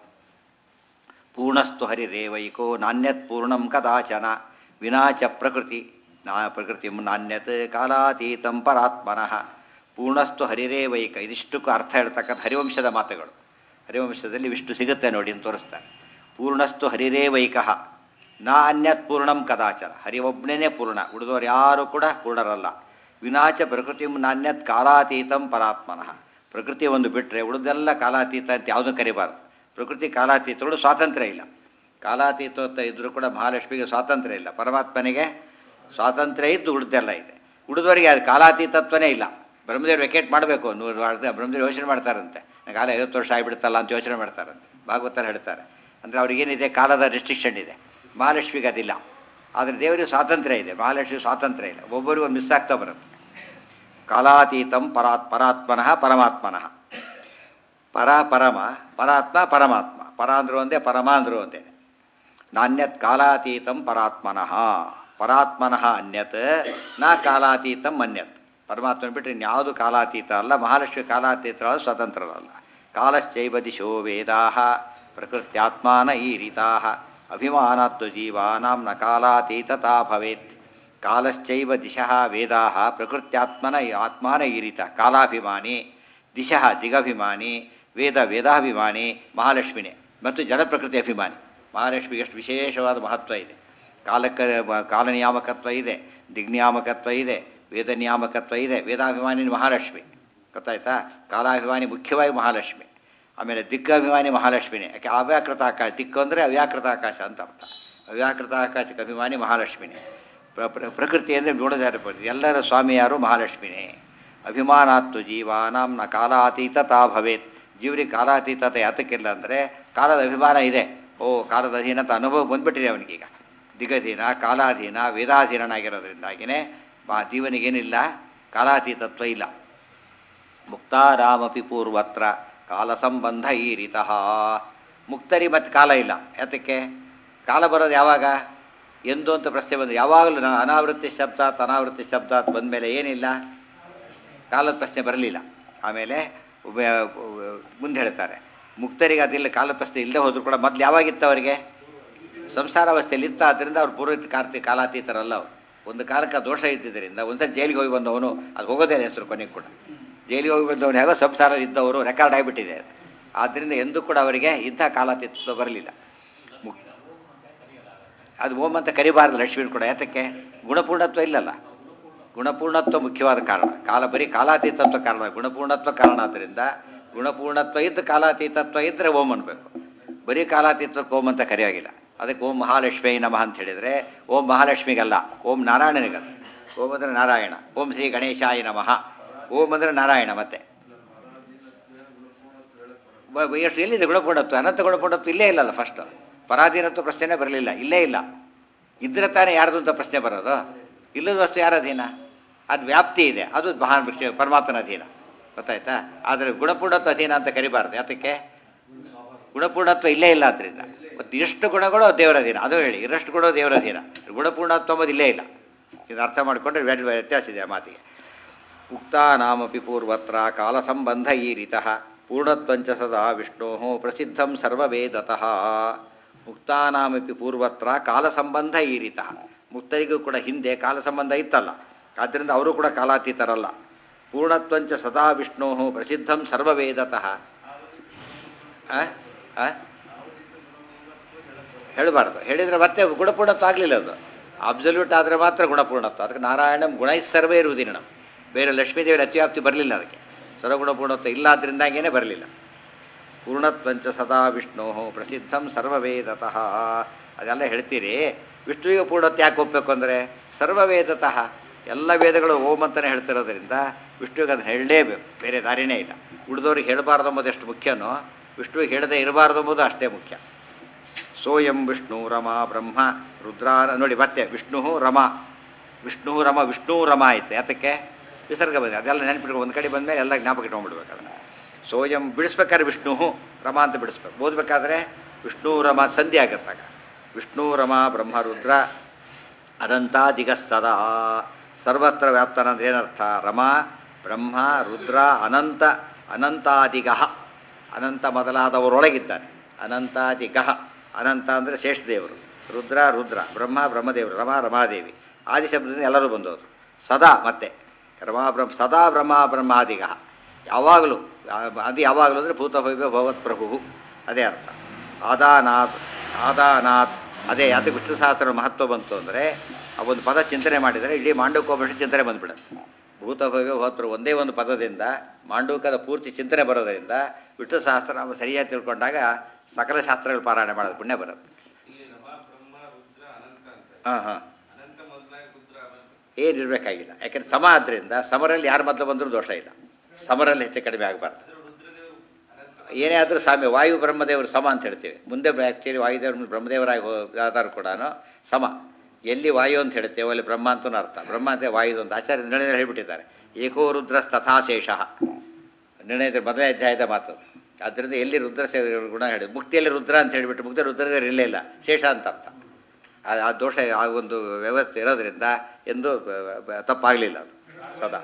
ಪೂರ್ಣಸ್ತು ಹರಿರೇವೈಕೋ ನಾಣ್ಯತ್ ಪೂರ್ಣಂ ಕದಾಚನ ವಿನಾಚ ಪ್ರಕೃತಿ ನಾ ಪ್ರಕೃತಿ ನಾಣ್ಯತ್ ಕಾಲಾತೀತಂ ಪರಾತ್ಮನಃ ಪೂರ್ಣಸ್ತು ಹರಿರೇವೈಕ ಇದಿಷ್ಟಕ್ಕೂ ಅರ್ಥ ಹೇಳ್ತಕ್ಕಂಥ ಹರಿವಂಶದ ಮಾತುಗಳು ಹರಿವಂಶದಲ್ಲಿ ವಿಷ್ಣು ಸಿಗುತ್ತೆ ನೋಡಿ ಅಂತ ತೋರಿಸ್ತಾರೆ ಪೂರ್ಣಸ್ತು ಹರಿರೇವೈಕ ನಾ ಅನ್ಯತ್ ಪೂರ್ಣಂ ಕದಾಚನ ಹರಿ ಒಬ್ಬನೇ ಪೂರ್ಣ ಉಳಿದವರು ಯಾರು ಕೂಡ ಪೂರ್ಣರಲ್ಲ ವಿನಾಚ ಪ್ರಕೃತಿ ನಾಣ್ಯತ್ ಕಾಲಾತೀತಂ ಪರಾತ್ಮನಃ ಪ್ರಕೃತಿ ಒಂದು ಬಿಟ್ಟರೆ ಉಳಿದೆಲ್ಲ ಕಾಲಾತೀತ ಅಂತ ಯಾವುದೂ ಕರಿಬಾರ್ದು ಪ್ರಕೃತಿ ಕಾಲಾತೀತಗಳು ಸ್ವಾತಂತ್ರ್ಯ ಇಲ್ಲ ಕಾಲಾತೀತ ಇದ್ದರೂ ಕೂಡ ಮಹಾಲಕ್ಷ್ಮಿಗೆ ಸ್ವಾತಂತ್ರ್ಯ ಇಲ್ಲ ಪರಮಾತ್ಮನಿಗೆ ಸ್ವಾತಂತ್ರ್ಯ ಇದ್ದು ಉಳಿದೆಲ್ಲ ಇದೆ ಉಳಿದವರಿಗೆ ಅದು ಕಾಲಾತೀತತ್ವನೇ ಇಲ್ಲ ಬ್ರಹ್ಮದೇವ್ರು ವೆಕೇಟ್ ಮಾಡಬೇಕು ನೂರು ವರ್ಷ ಬ್ರಹ್ಮದೇವ್ರು ಯೋಚನೆ ಮಾಡ್ತಾರಂತೆ ನನಗೆ ಕಾಲ ಐವತ್ತು ವರ್ಷ ಆಗಿಬಿಡುತ್ತಲ್ಲ ಅಂತ ಯೋಚನೆ ಮಾಡ್ತಾರಂತೆ ಭಾಗವತರು ಹೇಳ್ತಾರೆ ಅಂದರೆ ಅವ್ರಿಗೇನಿದೆ ಕಾಲದ ರೆಸ್ಟ್ರಿಕ್ಷನ್ ಇದೆ ಮಹಾಲಕ್ಷ್ಮಿಗೆ ಅದಿಲ್ಲ ಆದರೆ ದೇವರಿಗೆ ಸ್ವಾತಂತ್ರ್ಯ ಇದೆ ಮಹಾಲಕ್ಷ್ಮಿ ಸ್ವಾತಂತ್ರ್ಯ ಇಲ್ಲ ಒಬ್ಬರಿಗೂ ಮಿಸ್ ಆಗ್ತಾ ಬರುತ್ತೆ ಕಾಲಾತೀತಂ ಪರಾತ್ ಪರಾತ್ಮನಃ ಪರಮಾತ್ಮನಃ ಪರ ಪರಮ ಪರಾತ್ಮ ಪರಮಾತ್ಮ ಪರ ಅಂದ್ರು ಒಂದೇ ಪರಮ ಅಂದ್ರು ಒಂದೇ ನಾಣ್ಯತ್ ಕಾಲಾತೀತಂ ಪರಾತ್ಮನಃ ಪರಾತ್ಮನಃ ಅನ್ಯತ್ ನಾ ಕಾಲಾತೀತಂ ಅನ್ಯತ್ ಪರಮಾತ್ಮನ ಬಿಟ್ಟರೆ ಇನ್ಯಾವುದು ಕಾಲಾತೀತ ಅಲ್ಲ ಮಹಾಲಕ್ಷ್ಮಿ ಕಾಲಾತೀತ ಸ್ವತಂತ್ರರಲ್ಲ ಕಾಲಶ್ಚೈವ ದಿಶೋ ವೇದಾ ಪ್ರಕೃತ್ಯಾತ್ಮಾನ ಈರಿತಾ ಅಭಿಮಾನಾತ್ತು ಜೀವಾನಾಂ ನ ಕಾಲಾತೀತತಾ ಭವೇತ್ ಕಾಲಶ್ಚೈವ ದಿಶಃ ವೇದಾ ಪ್ರಕೃತ್ಯಾತ್ಮನ ಆತ್ಮಾನ ಈರಿತ ಕಾಲಾಭಿಮಾನಿ ದಿಶಃ ದಿಗಭಿಮಾನಿ ವೇದ ವೇದಾಭಿಮಾನಿ ಮಹಾಲಕ್ಷ್ಮಿನೇ ಮತ್ತು ಜಲಪ್ರಕೃತಿ ಅಭಿಮಾನಿ ಮಹಾಲಕ್ಷ್ಮಿಗೆ ಎಷ್ಟು ವಿಶೇಷವಾದ ಮಹತ್ವ ಇದೆ ಕಾಲಕ್ಕೆ ಕಾಲ ನಿಯಾಮಕತ್ವ ಇದೆ ದಿಗ್ನಿಯಾಮಕತ್ವ ಇದೆ ವೇದ ನಿಯಾಮಕತ್ವ ಇದೆ ವೇದಾಭಿಮಾನಿ ಮಹಾಲಕ್ಷ್ಮಿ ಗೊತ್ತಾಯ್ತಾ ಕಾಲಾಭಿಮಾನಿ ಮುಖ್ಯವಾಗಿ ಮಹಾಲಕ್ಷ್ಮಿ ಆಮೇಲೆ ದಿಗ್ಗಾಭಿಮಾನಿ ಮಹಾಲಕ್ಷ್ಮಿನೇ ಯಾಕೆ ಅವ್ಯಾಕೃತ ಆಕಾಶ ದಿಕ್ಕು ಅಂದರೆ ಅವ್ಯಾಕೃತ ಆಕಾಶ ಅಂತ ಅರ್ಥ ಅವ್ಯಾಕೃತ ಆಕಾಶಕ್ಕೆ ಅಭಿಮಾನಿ ಮಹಾಲಕ್ಷ್ಮಿನೇ ಪ್ರ- ಪ್ರ- ಪ್ರಕೃತಿ ಅಂದರೆ ಗುಣಜಾರ ಎಲ್ಲರ ಸ್ವಾಮಿ ಯಾರು ಮಹಾಲಕ್ಷ್ಮಿನೇ ಅಭಿಮಾನಾತ್ತು ಜೀವಾನಾಂ ನ ಕಾಲಾತೀತತಾ ಭವೇತ್ ಜೀವರಿಗೆ ಕಾಲಾತೀತತೆ ಯಾತಕ್ಕಿಲ್ಲ ಅಂದರೆ ಕಾಲದ ಅಭಿಮಾನ ಇದೆ ಓ ಕಾಲದ ಅಧೀನತ ಅನುಭವ ಬಂದ್ಬಿಟ್ಟಿದೆ ಅವನಿಗೀಗ ದಿಗಧೀನ ಕಾಲಾಧೀನ ವೇದಾಧೀನನಾಗಿರೋದ್ರಿಂದಾಗಿಯೇ ಬಾ ಜೀವನಿಗೇನಿಲ್ಲ ಕಾಲಾತೀತತ್ವ ಇಲ್ಲ ಮುಕ್ತಾರಾಮಪಿ ಪೂರ್ವತ್ರ ಕಾಲ ಸಂಬಂಧ ಈರಿತಃ ಮುಕ್ತರಿ ಮತ್ತು ಕಾಲ ಇಲ್ಲ ಯಾತಕ್ಕೆ ಕಾಲ ಬರೋದು ಯಾವಾಗ ಎಂದು ಅಂತ ಪ್ರಶ್ನೆ ಬಂದು ಯಾವಾಗಲೂ ನಾ ಅನಾವೃತ್ತಿ ಶಬ್ದಾತ್ ಅನಾವೃತ್ತಿ ಶಬ್ದಾತ್ ಬಂದಮೇಲೆ ಏನಿಲ್ಲ ಕಾಲದ ಪ್ರಶ್ನೆ ಬರಲಿಲ್ಲ ಆಮೇಲೆ ಉಬ- ಉ- ಮುಂದೆ ಹೇಳ್ತಾರೆ ಮುಕ್ತರಿಗೆ ಅದಿಲ್ಲ ಕಾಲದ ಪ್ರಶ್ನೆ ಇಲ್ಲದೆ ಹೋದ್ರು ಕೂಡ ಮೊದಲು ಯಾವಾಗಿತ್ತು ಅವರಿಗೆ ಸಂಸಾರಾವಸ್ಥೆಯಲ್ಲಿ ಇತ್ತ ಆದ್ದರಿಂದ ಅವ್ರು ಪೂರ್ವತಿ ಕಾರ್ತಿ ಕಾಲಾತೀತರಲ್ಲ ಅವ್ರು ಒಂದು ಕಾಲಕ್ಕೆ ಆ ದೋಷ ಇದ್ದಿದ್ದರಿಂದ ಒಂದ್ಸರಿ ಜೈಲಿಗೆ ಹೋಗಿ ಬಂದವನು ಅದು ಹೋಗೋದೇ ಇಲ್ಲ ಹೆಸರು ಕೊನೆಗೆ ಕೂಡ ಜೈಲಿಗೆ ಹೋಗಿ ಬಂದವನು ಹೇಗೋ ಸಂಸಾರ ಇದ್ದವರು ರೆಕಾರ್ಡ್ ಆಗಿಬಿಟ್ಟಿದೆ ಅದು. ಆದ್ದರಿಂದ ಎಂದೂ ಕೂಡ ಅವರಿಗೆ ಇಂಥ ಕಾಲಾತೀತ ಬರಲಿಲ್ಲ ಮುಕ್ ಅದು ಓಂ ಅಂತ ಕರಿಬಾರ್ದು ಲಕ್ಷ್ಮೀನ್ ಕೂಡ ಯಾತಕ್ಕೆ ಗುಣಪೂರ್ಣತ್ವ ಇಲ್ಲಲ್ಲ ಗುಣಪೂರ್ಣತ್ವ ಮುಖ್ಯವಾದ ಕಾರಣ ಕಾಲ ಬರೀ ಕಾಲಾತೀತತ್ವ ಕಾರಣ ಗುಣಪೂರ್ಣತ್ವ ಕಾರಣ ಆದ್ದರಿಂದ ಗುಣಪೂರ್ಣತ್ವ ಇದ್ದು ಕಾಲಾತೀತತ್ವ ಇದ್ದರೆ ಓಂ ಅನ್ಬೇಕು ಬರೀ ಕಾಲಾತೀತಕ್ಕೆ ಓಂ ಅಂತ ಕರೆಯಾಗಿಲ್ಲ ಅದಕ್ಕೆ ಓಂ ಮಹಾಲಕ್ಷ್ಮೀ ನಮಃ ಅಂತ ಹೇಳಿದರೆ ಓಂ ಮಹಾಲಕ್ಷ್ಮಿಗಲ್ಲ ಓಂ ನಾರಾಯಣನಿಗಲ್ಲ ಓಂ ಅಂದರೆ ನಾರಾಯಣ ಓಂ ಶ್ರೀ ಗಣೇಶಾಯ ನಮಃ ಓಂ ಅಂದರೆ ನಾರಾಯಣ ಮತ್ತೆ ಬ- ಬ- ಎಷ್ಟು ಎಲ್ಲಿದೆ ಗುಣಪೂರ್ಣತ್ವ ಅನಂತ ಗುಣಪೂರ್ಣತ್ವ ಇಲ್ಲೇ ಇಲ್ಲಲ್ಲ ಫಸ್ಟ್ ಪರಾಧೀನತ್ವ ಪ್ರಶ್ನೆನೇ ಬರಲಿಲ್ಲ ಇಲ್ಲೇ ಇಲ್ಲ ಇದ್ರೆ ತಾನೇ ಯಾರ್ದು ಅಂತ ಪ್ರಶ್ನೆ ಬರೋದು ಇಲ್ಲದ ವಸ್ತು ಯಾರ ಅಧೀನ ಅದು ವ್ಯಾಪ್ತಿ ಇದೆ ಅದು ಮಹಾನ್ ವಿಷಯ ಪರಮಾತ್ಮನ ಅಧೀನ ಗೊತ್ತಾಯ್ತಾ ಆದರೆ ಗುಣಪೂರ್ಣತ್ವ ಅಧೀನ ಅಂತ ಕರಿಬಾರ್ದು ಯಾತಕ್ಕೆ ಗುಣಪೂರ್ಣತ್ವ ಇಲ್ಲೇ ಇಲ್ಲ ಅದರಿಂದ ಮತ್ತು ಎಷ್ಟು ಗುಣಗಳು ದೇವರ ಅಧೀನ ಅದು ಹೇಳಿ ಇರಷ್ಟು ಗುಣ ದೇವರ ಅಧೀನ ಗುಣಪೂರ್ಣತ್ವ ಅಂಬುದು ಇಲ್ಲೇ ಇಲ್ಲ ಇದು ಅರ್ಥ ಮಾಡಿಕೊಂಡ್ರೆ ವ್ಯ- ವ್ಯತ್ಯಾಸ ಇದೆ ಆ ಮಾತಿಗೆ ಉಕ್ತಾನಾಮಪಿ ಪೂರ್ವತ್ರ ಕಾಲಸಂಬಂಧ ಈರಿತಃ ಪೂರ್ಣತ್ವಂಚ ಸದಾ ವಿಷ್ಣೋ ಪ್ರಸಿದ್ಧಂ ಸರ್ವವೇದತಃ ಮುಕ್ತಾನಾಮಪಿ ಪೂರ್ವತ್ರ ಕಾಲಸಂಬಂಧ ಈರಿತಃ ಮುಕ್ತರಿಗೂ ಕೂಡ ಹಿಂದೆ ಕಾಲ ಸಂಬಂಧ ಇತ್ತಲ್ಲ ಆದ್ದರಿಂದ ಅವರು ಕೂಡ ಕಾಲಾತೀತರಲ್ಲ ಪೂರ್ಣತ್ವಂಚ ಸದಾ ವಿಷ್ಣೋ ಪ್ರಸಿದ್ಧಂ ಸರ್ವವೇದತಃ ಆ? ಆ? ಹೇಳಬಾರ್ದು ಹೇಳಿದರೆ ಮತ್ತೆ ಗುಣಪೂರ್ಣತ್ವ ಆಗಲಿಲ್ಲ ಅದು ಅಬ್ಸಲ್ಯೂಟ್ ಆದರೆ ಮಾತ್ರ ಗುಣಪೂರ್ಣತ್ವ ಅದಕ್ಕೆ ನಾರಾಯಣಂ ಗುಣೈಸ್ಸರ್ವೇ ಇರುವುದಿನಂ ಬೇರೆ ಲಕ್ಷ್ಮೀದೇವಿಯ ಅತಿವ್ಯಾಪ್ತಿ ಬರಲಿಲ್ಲ ಅದಕ್ಕೆ ಸರ್ವಗುಣಪೂರ್ಣತ್ವ ಇಲ್ಲ ಆದ್ದರಿಂದಾಗೇನೆ ಬರಲಿಲ್ಲ ಪೂರ್ಣತ್ವಂಚ ಸದಾ ವಿಷ್ಣೋ ಪ್ರಸಿದ್ಧಂ ಸರ್ವವೇದತಃ ಅದೆಲ್ಲ ಹೇಳ್ತೀರಿ ವಿಷ್ಣುವಿಗೆ ಪೂರ್ಣತ್ವ ಯಾಕೆ ಒಪ್ಪಬೇಕು ಅಂದರೆ ಸರ್ವವೇದತಃ ಎಲ್ಲ ವೇದಗಳು ಓಂ ಅಂತಲೇ ಹೇಳ್ತಿರೋದ್ರಿಂದ ವಿಷ್ಣುವಿಗೆ ಅದನ್ನು ಹೇಳಲೇಬೇಕು ಬೇರೆ ದಾರಿನೇ ಇಲ್ಲ ಉಳಿದವ್ರಿಗೆ ಹೇಳಬಾರ್ದು ಎಂಬುದು ಎಷ್ಟು ಮುಖ್ಯನೋ ವಿಷ್ಣುವಿಗೆ ಹೇಳದೇ ಇರಬಾರ್ದು ಎಂಬುದು ಅಷ್ಟೇ ಮುಖ್ಯ ಸೋಯಂ ವಿಷ್ಣು ರಮ ಬ್ರಹ್ಮ ರುದ್ರ ನೋಡಿ ಮತ್ತೆ ವಿಷ್ಣು ರಮ ವಿಷ್ಣು ರಮ ವಿಷ್ಣು ರಮ ಆಯ್ತು ಯಾತಕ್ಕೆ ವಿಸರ್ಗ ಬಂದಿದೆ ಅದೆಲ್ಲ ನೆನಪಿಟ್ಕೊಂಡು ಒಂದು ಕಡೆ ಬಂದಮೇಲೆ ಎಲ್ಲ ಜ್ಞಾಪಕ ಇಟ್ಕೊಂಡ್ಬಿಡ್ಬೇಕು ಅದನ್ನು ಸೋಯಂ ಬಿಡಿಸ್ಬೇಕಾದ್ರೆ ವಿಷ್ಣು ರಮ ಅಂತ ಬಿಡಿಸ್ಬೇಕು ಓದಬೇಕಾದ್ರೆ ವಿಷ್ಣು ರಮ ಸಂಧಿ ಆಗತ್ತಾಗ ವಿಷ್ಣು ರಮ ಬ್ರಹ್ಮ ರುದ್ರ ಅನಂತಾದಿಗ ಸದಾ ಸರ್ವತ್ರ ವ್ಯಾಪ್ತನ ಅಂದ್ರೆ ಏನರ್ಥ ರಮ ಬ್ರಹ್ಮ ರುದ್ರ ಅನಂತ ಅನಂತಾದಿಗಃ ಅನಂತ ಮೊದಲಾದವರೊಳಗಿದ್ದಾನೆ ಅನಂತಾದಿಗಃ ಅನಂತ ಅಂದರೆ ಶೇಷದೇವರು ರುದ್ರ ರುದ್ರ ಬ್ರಹ್ಮ ಬ್ರಹ್ಮದೇವರು ರಮ ರಮಾದೇವಿ ಆದಿ ಶಬ್ದದಿಂದ ಎಲ್ಲರೂ ಬಂದವರು ಸದಾ ಮತ್ತೆ ರಮಾ ಬ್ರಹ್ಮ ಸದಾ ಬ್ರಹ್ಮ ಬ್ರಹ್ಮಾದಿಗಃ ಯಾವಾಗಲೂ ಅದು ಯಾವಾಗಲೂ ಅಂದರೆ ಭೂತಭವ್ಯ ಭಗವತ್ ಪ್ರಭು ಅದೇ ಅರ್ಥ ಆದಾನಾಥ್ ಆದಾನಾಥ್ ಅದೇ ಯಾಕೆ ವಿಷ್ಣು ಸಹಸ್ರ ಮಹತ್ವ ಬಂತು ಅಂದರೆ ಆ ಒಂದು ಪದ ಚಿಂತನೆ ಮಾಡಿದರೆ ಇಡೀ ಮಾಂಡೂಕೋಪನಿಷತ್ ಚಿಂತನೆ ಬಂದ್ಬಿಡುತ್ತೆ ಭೂತಭವ್ಯ ಭಗವತ್ಪ್ರಭು ಒಂದೇ ಒಂದು ಪದದಿಂದ ಮಾಂಡೂಕದ ಪೂರ್ತಿ ಚಿಂತನೆ ಬರೋದರಿಂದ ವಿಷ್ಣು ಸಹಸ್ರ ನಾವು ಸರಿಯಾಗಿ ತಿಳ್ಕೊಂಡಾಗ ಸಕಲ ಶಾಸ್ತ್ರಗಳು ಪಾರಾಯಣ ಮಾಡೋದು ಪುಣ್ಯ ಬರುತ್ತೆ ಇಲ್ಲಿ ರಮ ಬ್ರಹ್ಮ ರುದ್ರ ಅನಂತ ಅಂತ ಹಾಂ ಹಾಂ ಅನಂತ ಮೊದಲಾಗಿ ರುದ್ರ ಅನಂತ ಏನಿರಬೇಕಾಗಿಲ್ಲ ಯಾಕೆಂದ್ರೆ ಸಮ ಆದ್ದರಿಂದ ಸಮರಲ್ಲಿ ಯಾರು ಮೊದಲು ಬಂದರೂ ದೋಷ ಇಲ್ಲ ಸಮರಲ್ಲಿ ಹೆಚ್ಚು ಕಡಿಮೆ ಆಗಬಾರ್ದು ಅದು ರುದ್ರದೇವರು ಅನಂತ ಏನೇ ಆದರೂ ಸಾಮ್ಯ ವಾಯು ಬ್ರಹ್ಮದೇವರು ಸಮ ಅಂತ ಹೇಳ್ತೀವಿ ಮುಂದೆ ಆ್ಯಕ್ಚುಲಿ ವಾಯುದೇವರು ಬ್ರಹ್ಮದೇವರಾಗಿ ಹೋದಾದ್ರು ಕೂಡ ಸಮ ಎಲ್ಲಿ ವಾಯು ಅಂತ ಹೇಳ್ತೇವೆ ಅಲ್ಲಿ ಬ್ರಹ್ಮ ಅಂತನೂ ಅರ್ಥ ಬ್ರಹ್ಮ ಅಂತ ವಾಯು ಅಂತ ಆಚಾರ್ಯ ನಿರ್ಣಯ ಹೇಳಿಬಿಟ್ಟಿದ್ದಾರೆ ಏಕೋ ರುದ್ರ ತಥಾಶೇಷ ನಿರ್ಣಯದ ಮೊದಲನೇ ಅಧ್ಯಾಯದ ಮಾತು ಆದ್ದರಿಂದ ಎಲ್ಲಿ ರುದ್ರ ಸೇವೆ ಗುಣ ಹೇಳಿ ಮುಕ್ತಿಯಲ್ಲಿ ರುದ್ರ ಅಂತ ಹೇಳಿಬಿಟ್ಟು ಮುಕ್ತಿ ರುದ್ರದೇವರು ಇರಲೇ ಇಲ್ಲ ಶೇಷ ಅಂತ ಅರ್ಥ ಆ- ಆ ದೋಷ ಆ ಒಂದು ವ್ಯವಸ್ಥೆ ಇರೋದ್ರಿಂದ ಎಂದು ತಪ್ಪಾಗಲಿಲ್ಲ ಅದು ಸದಾ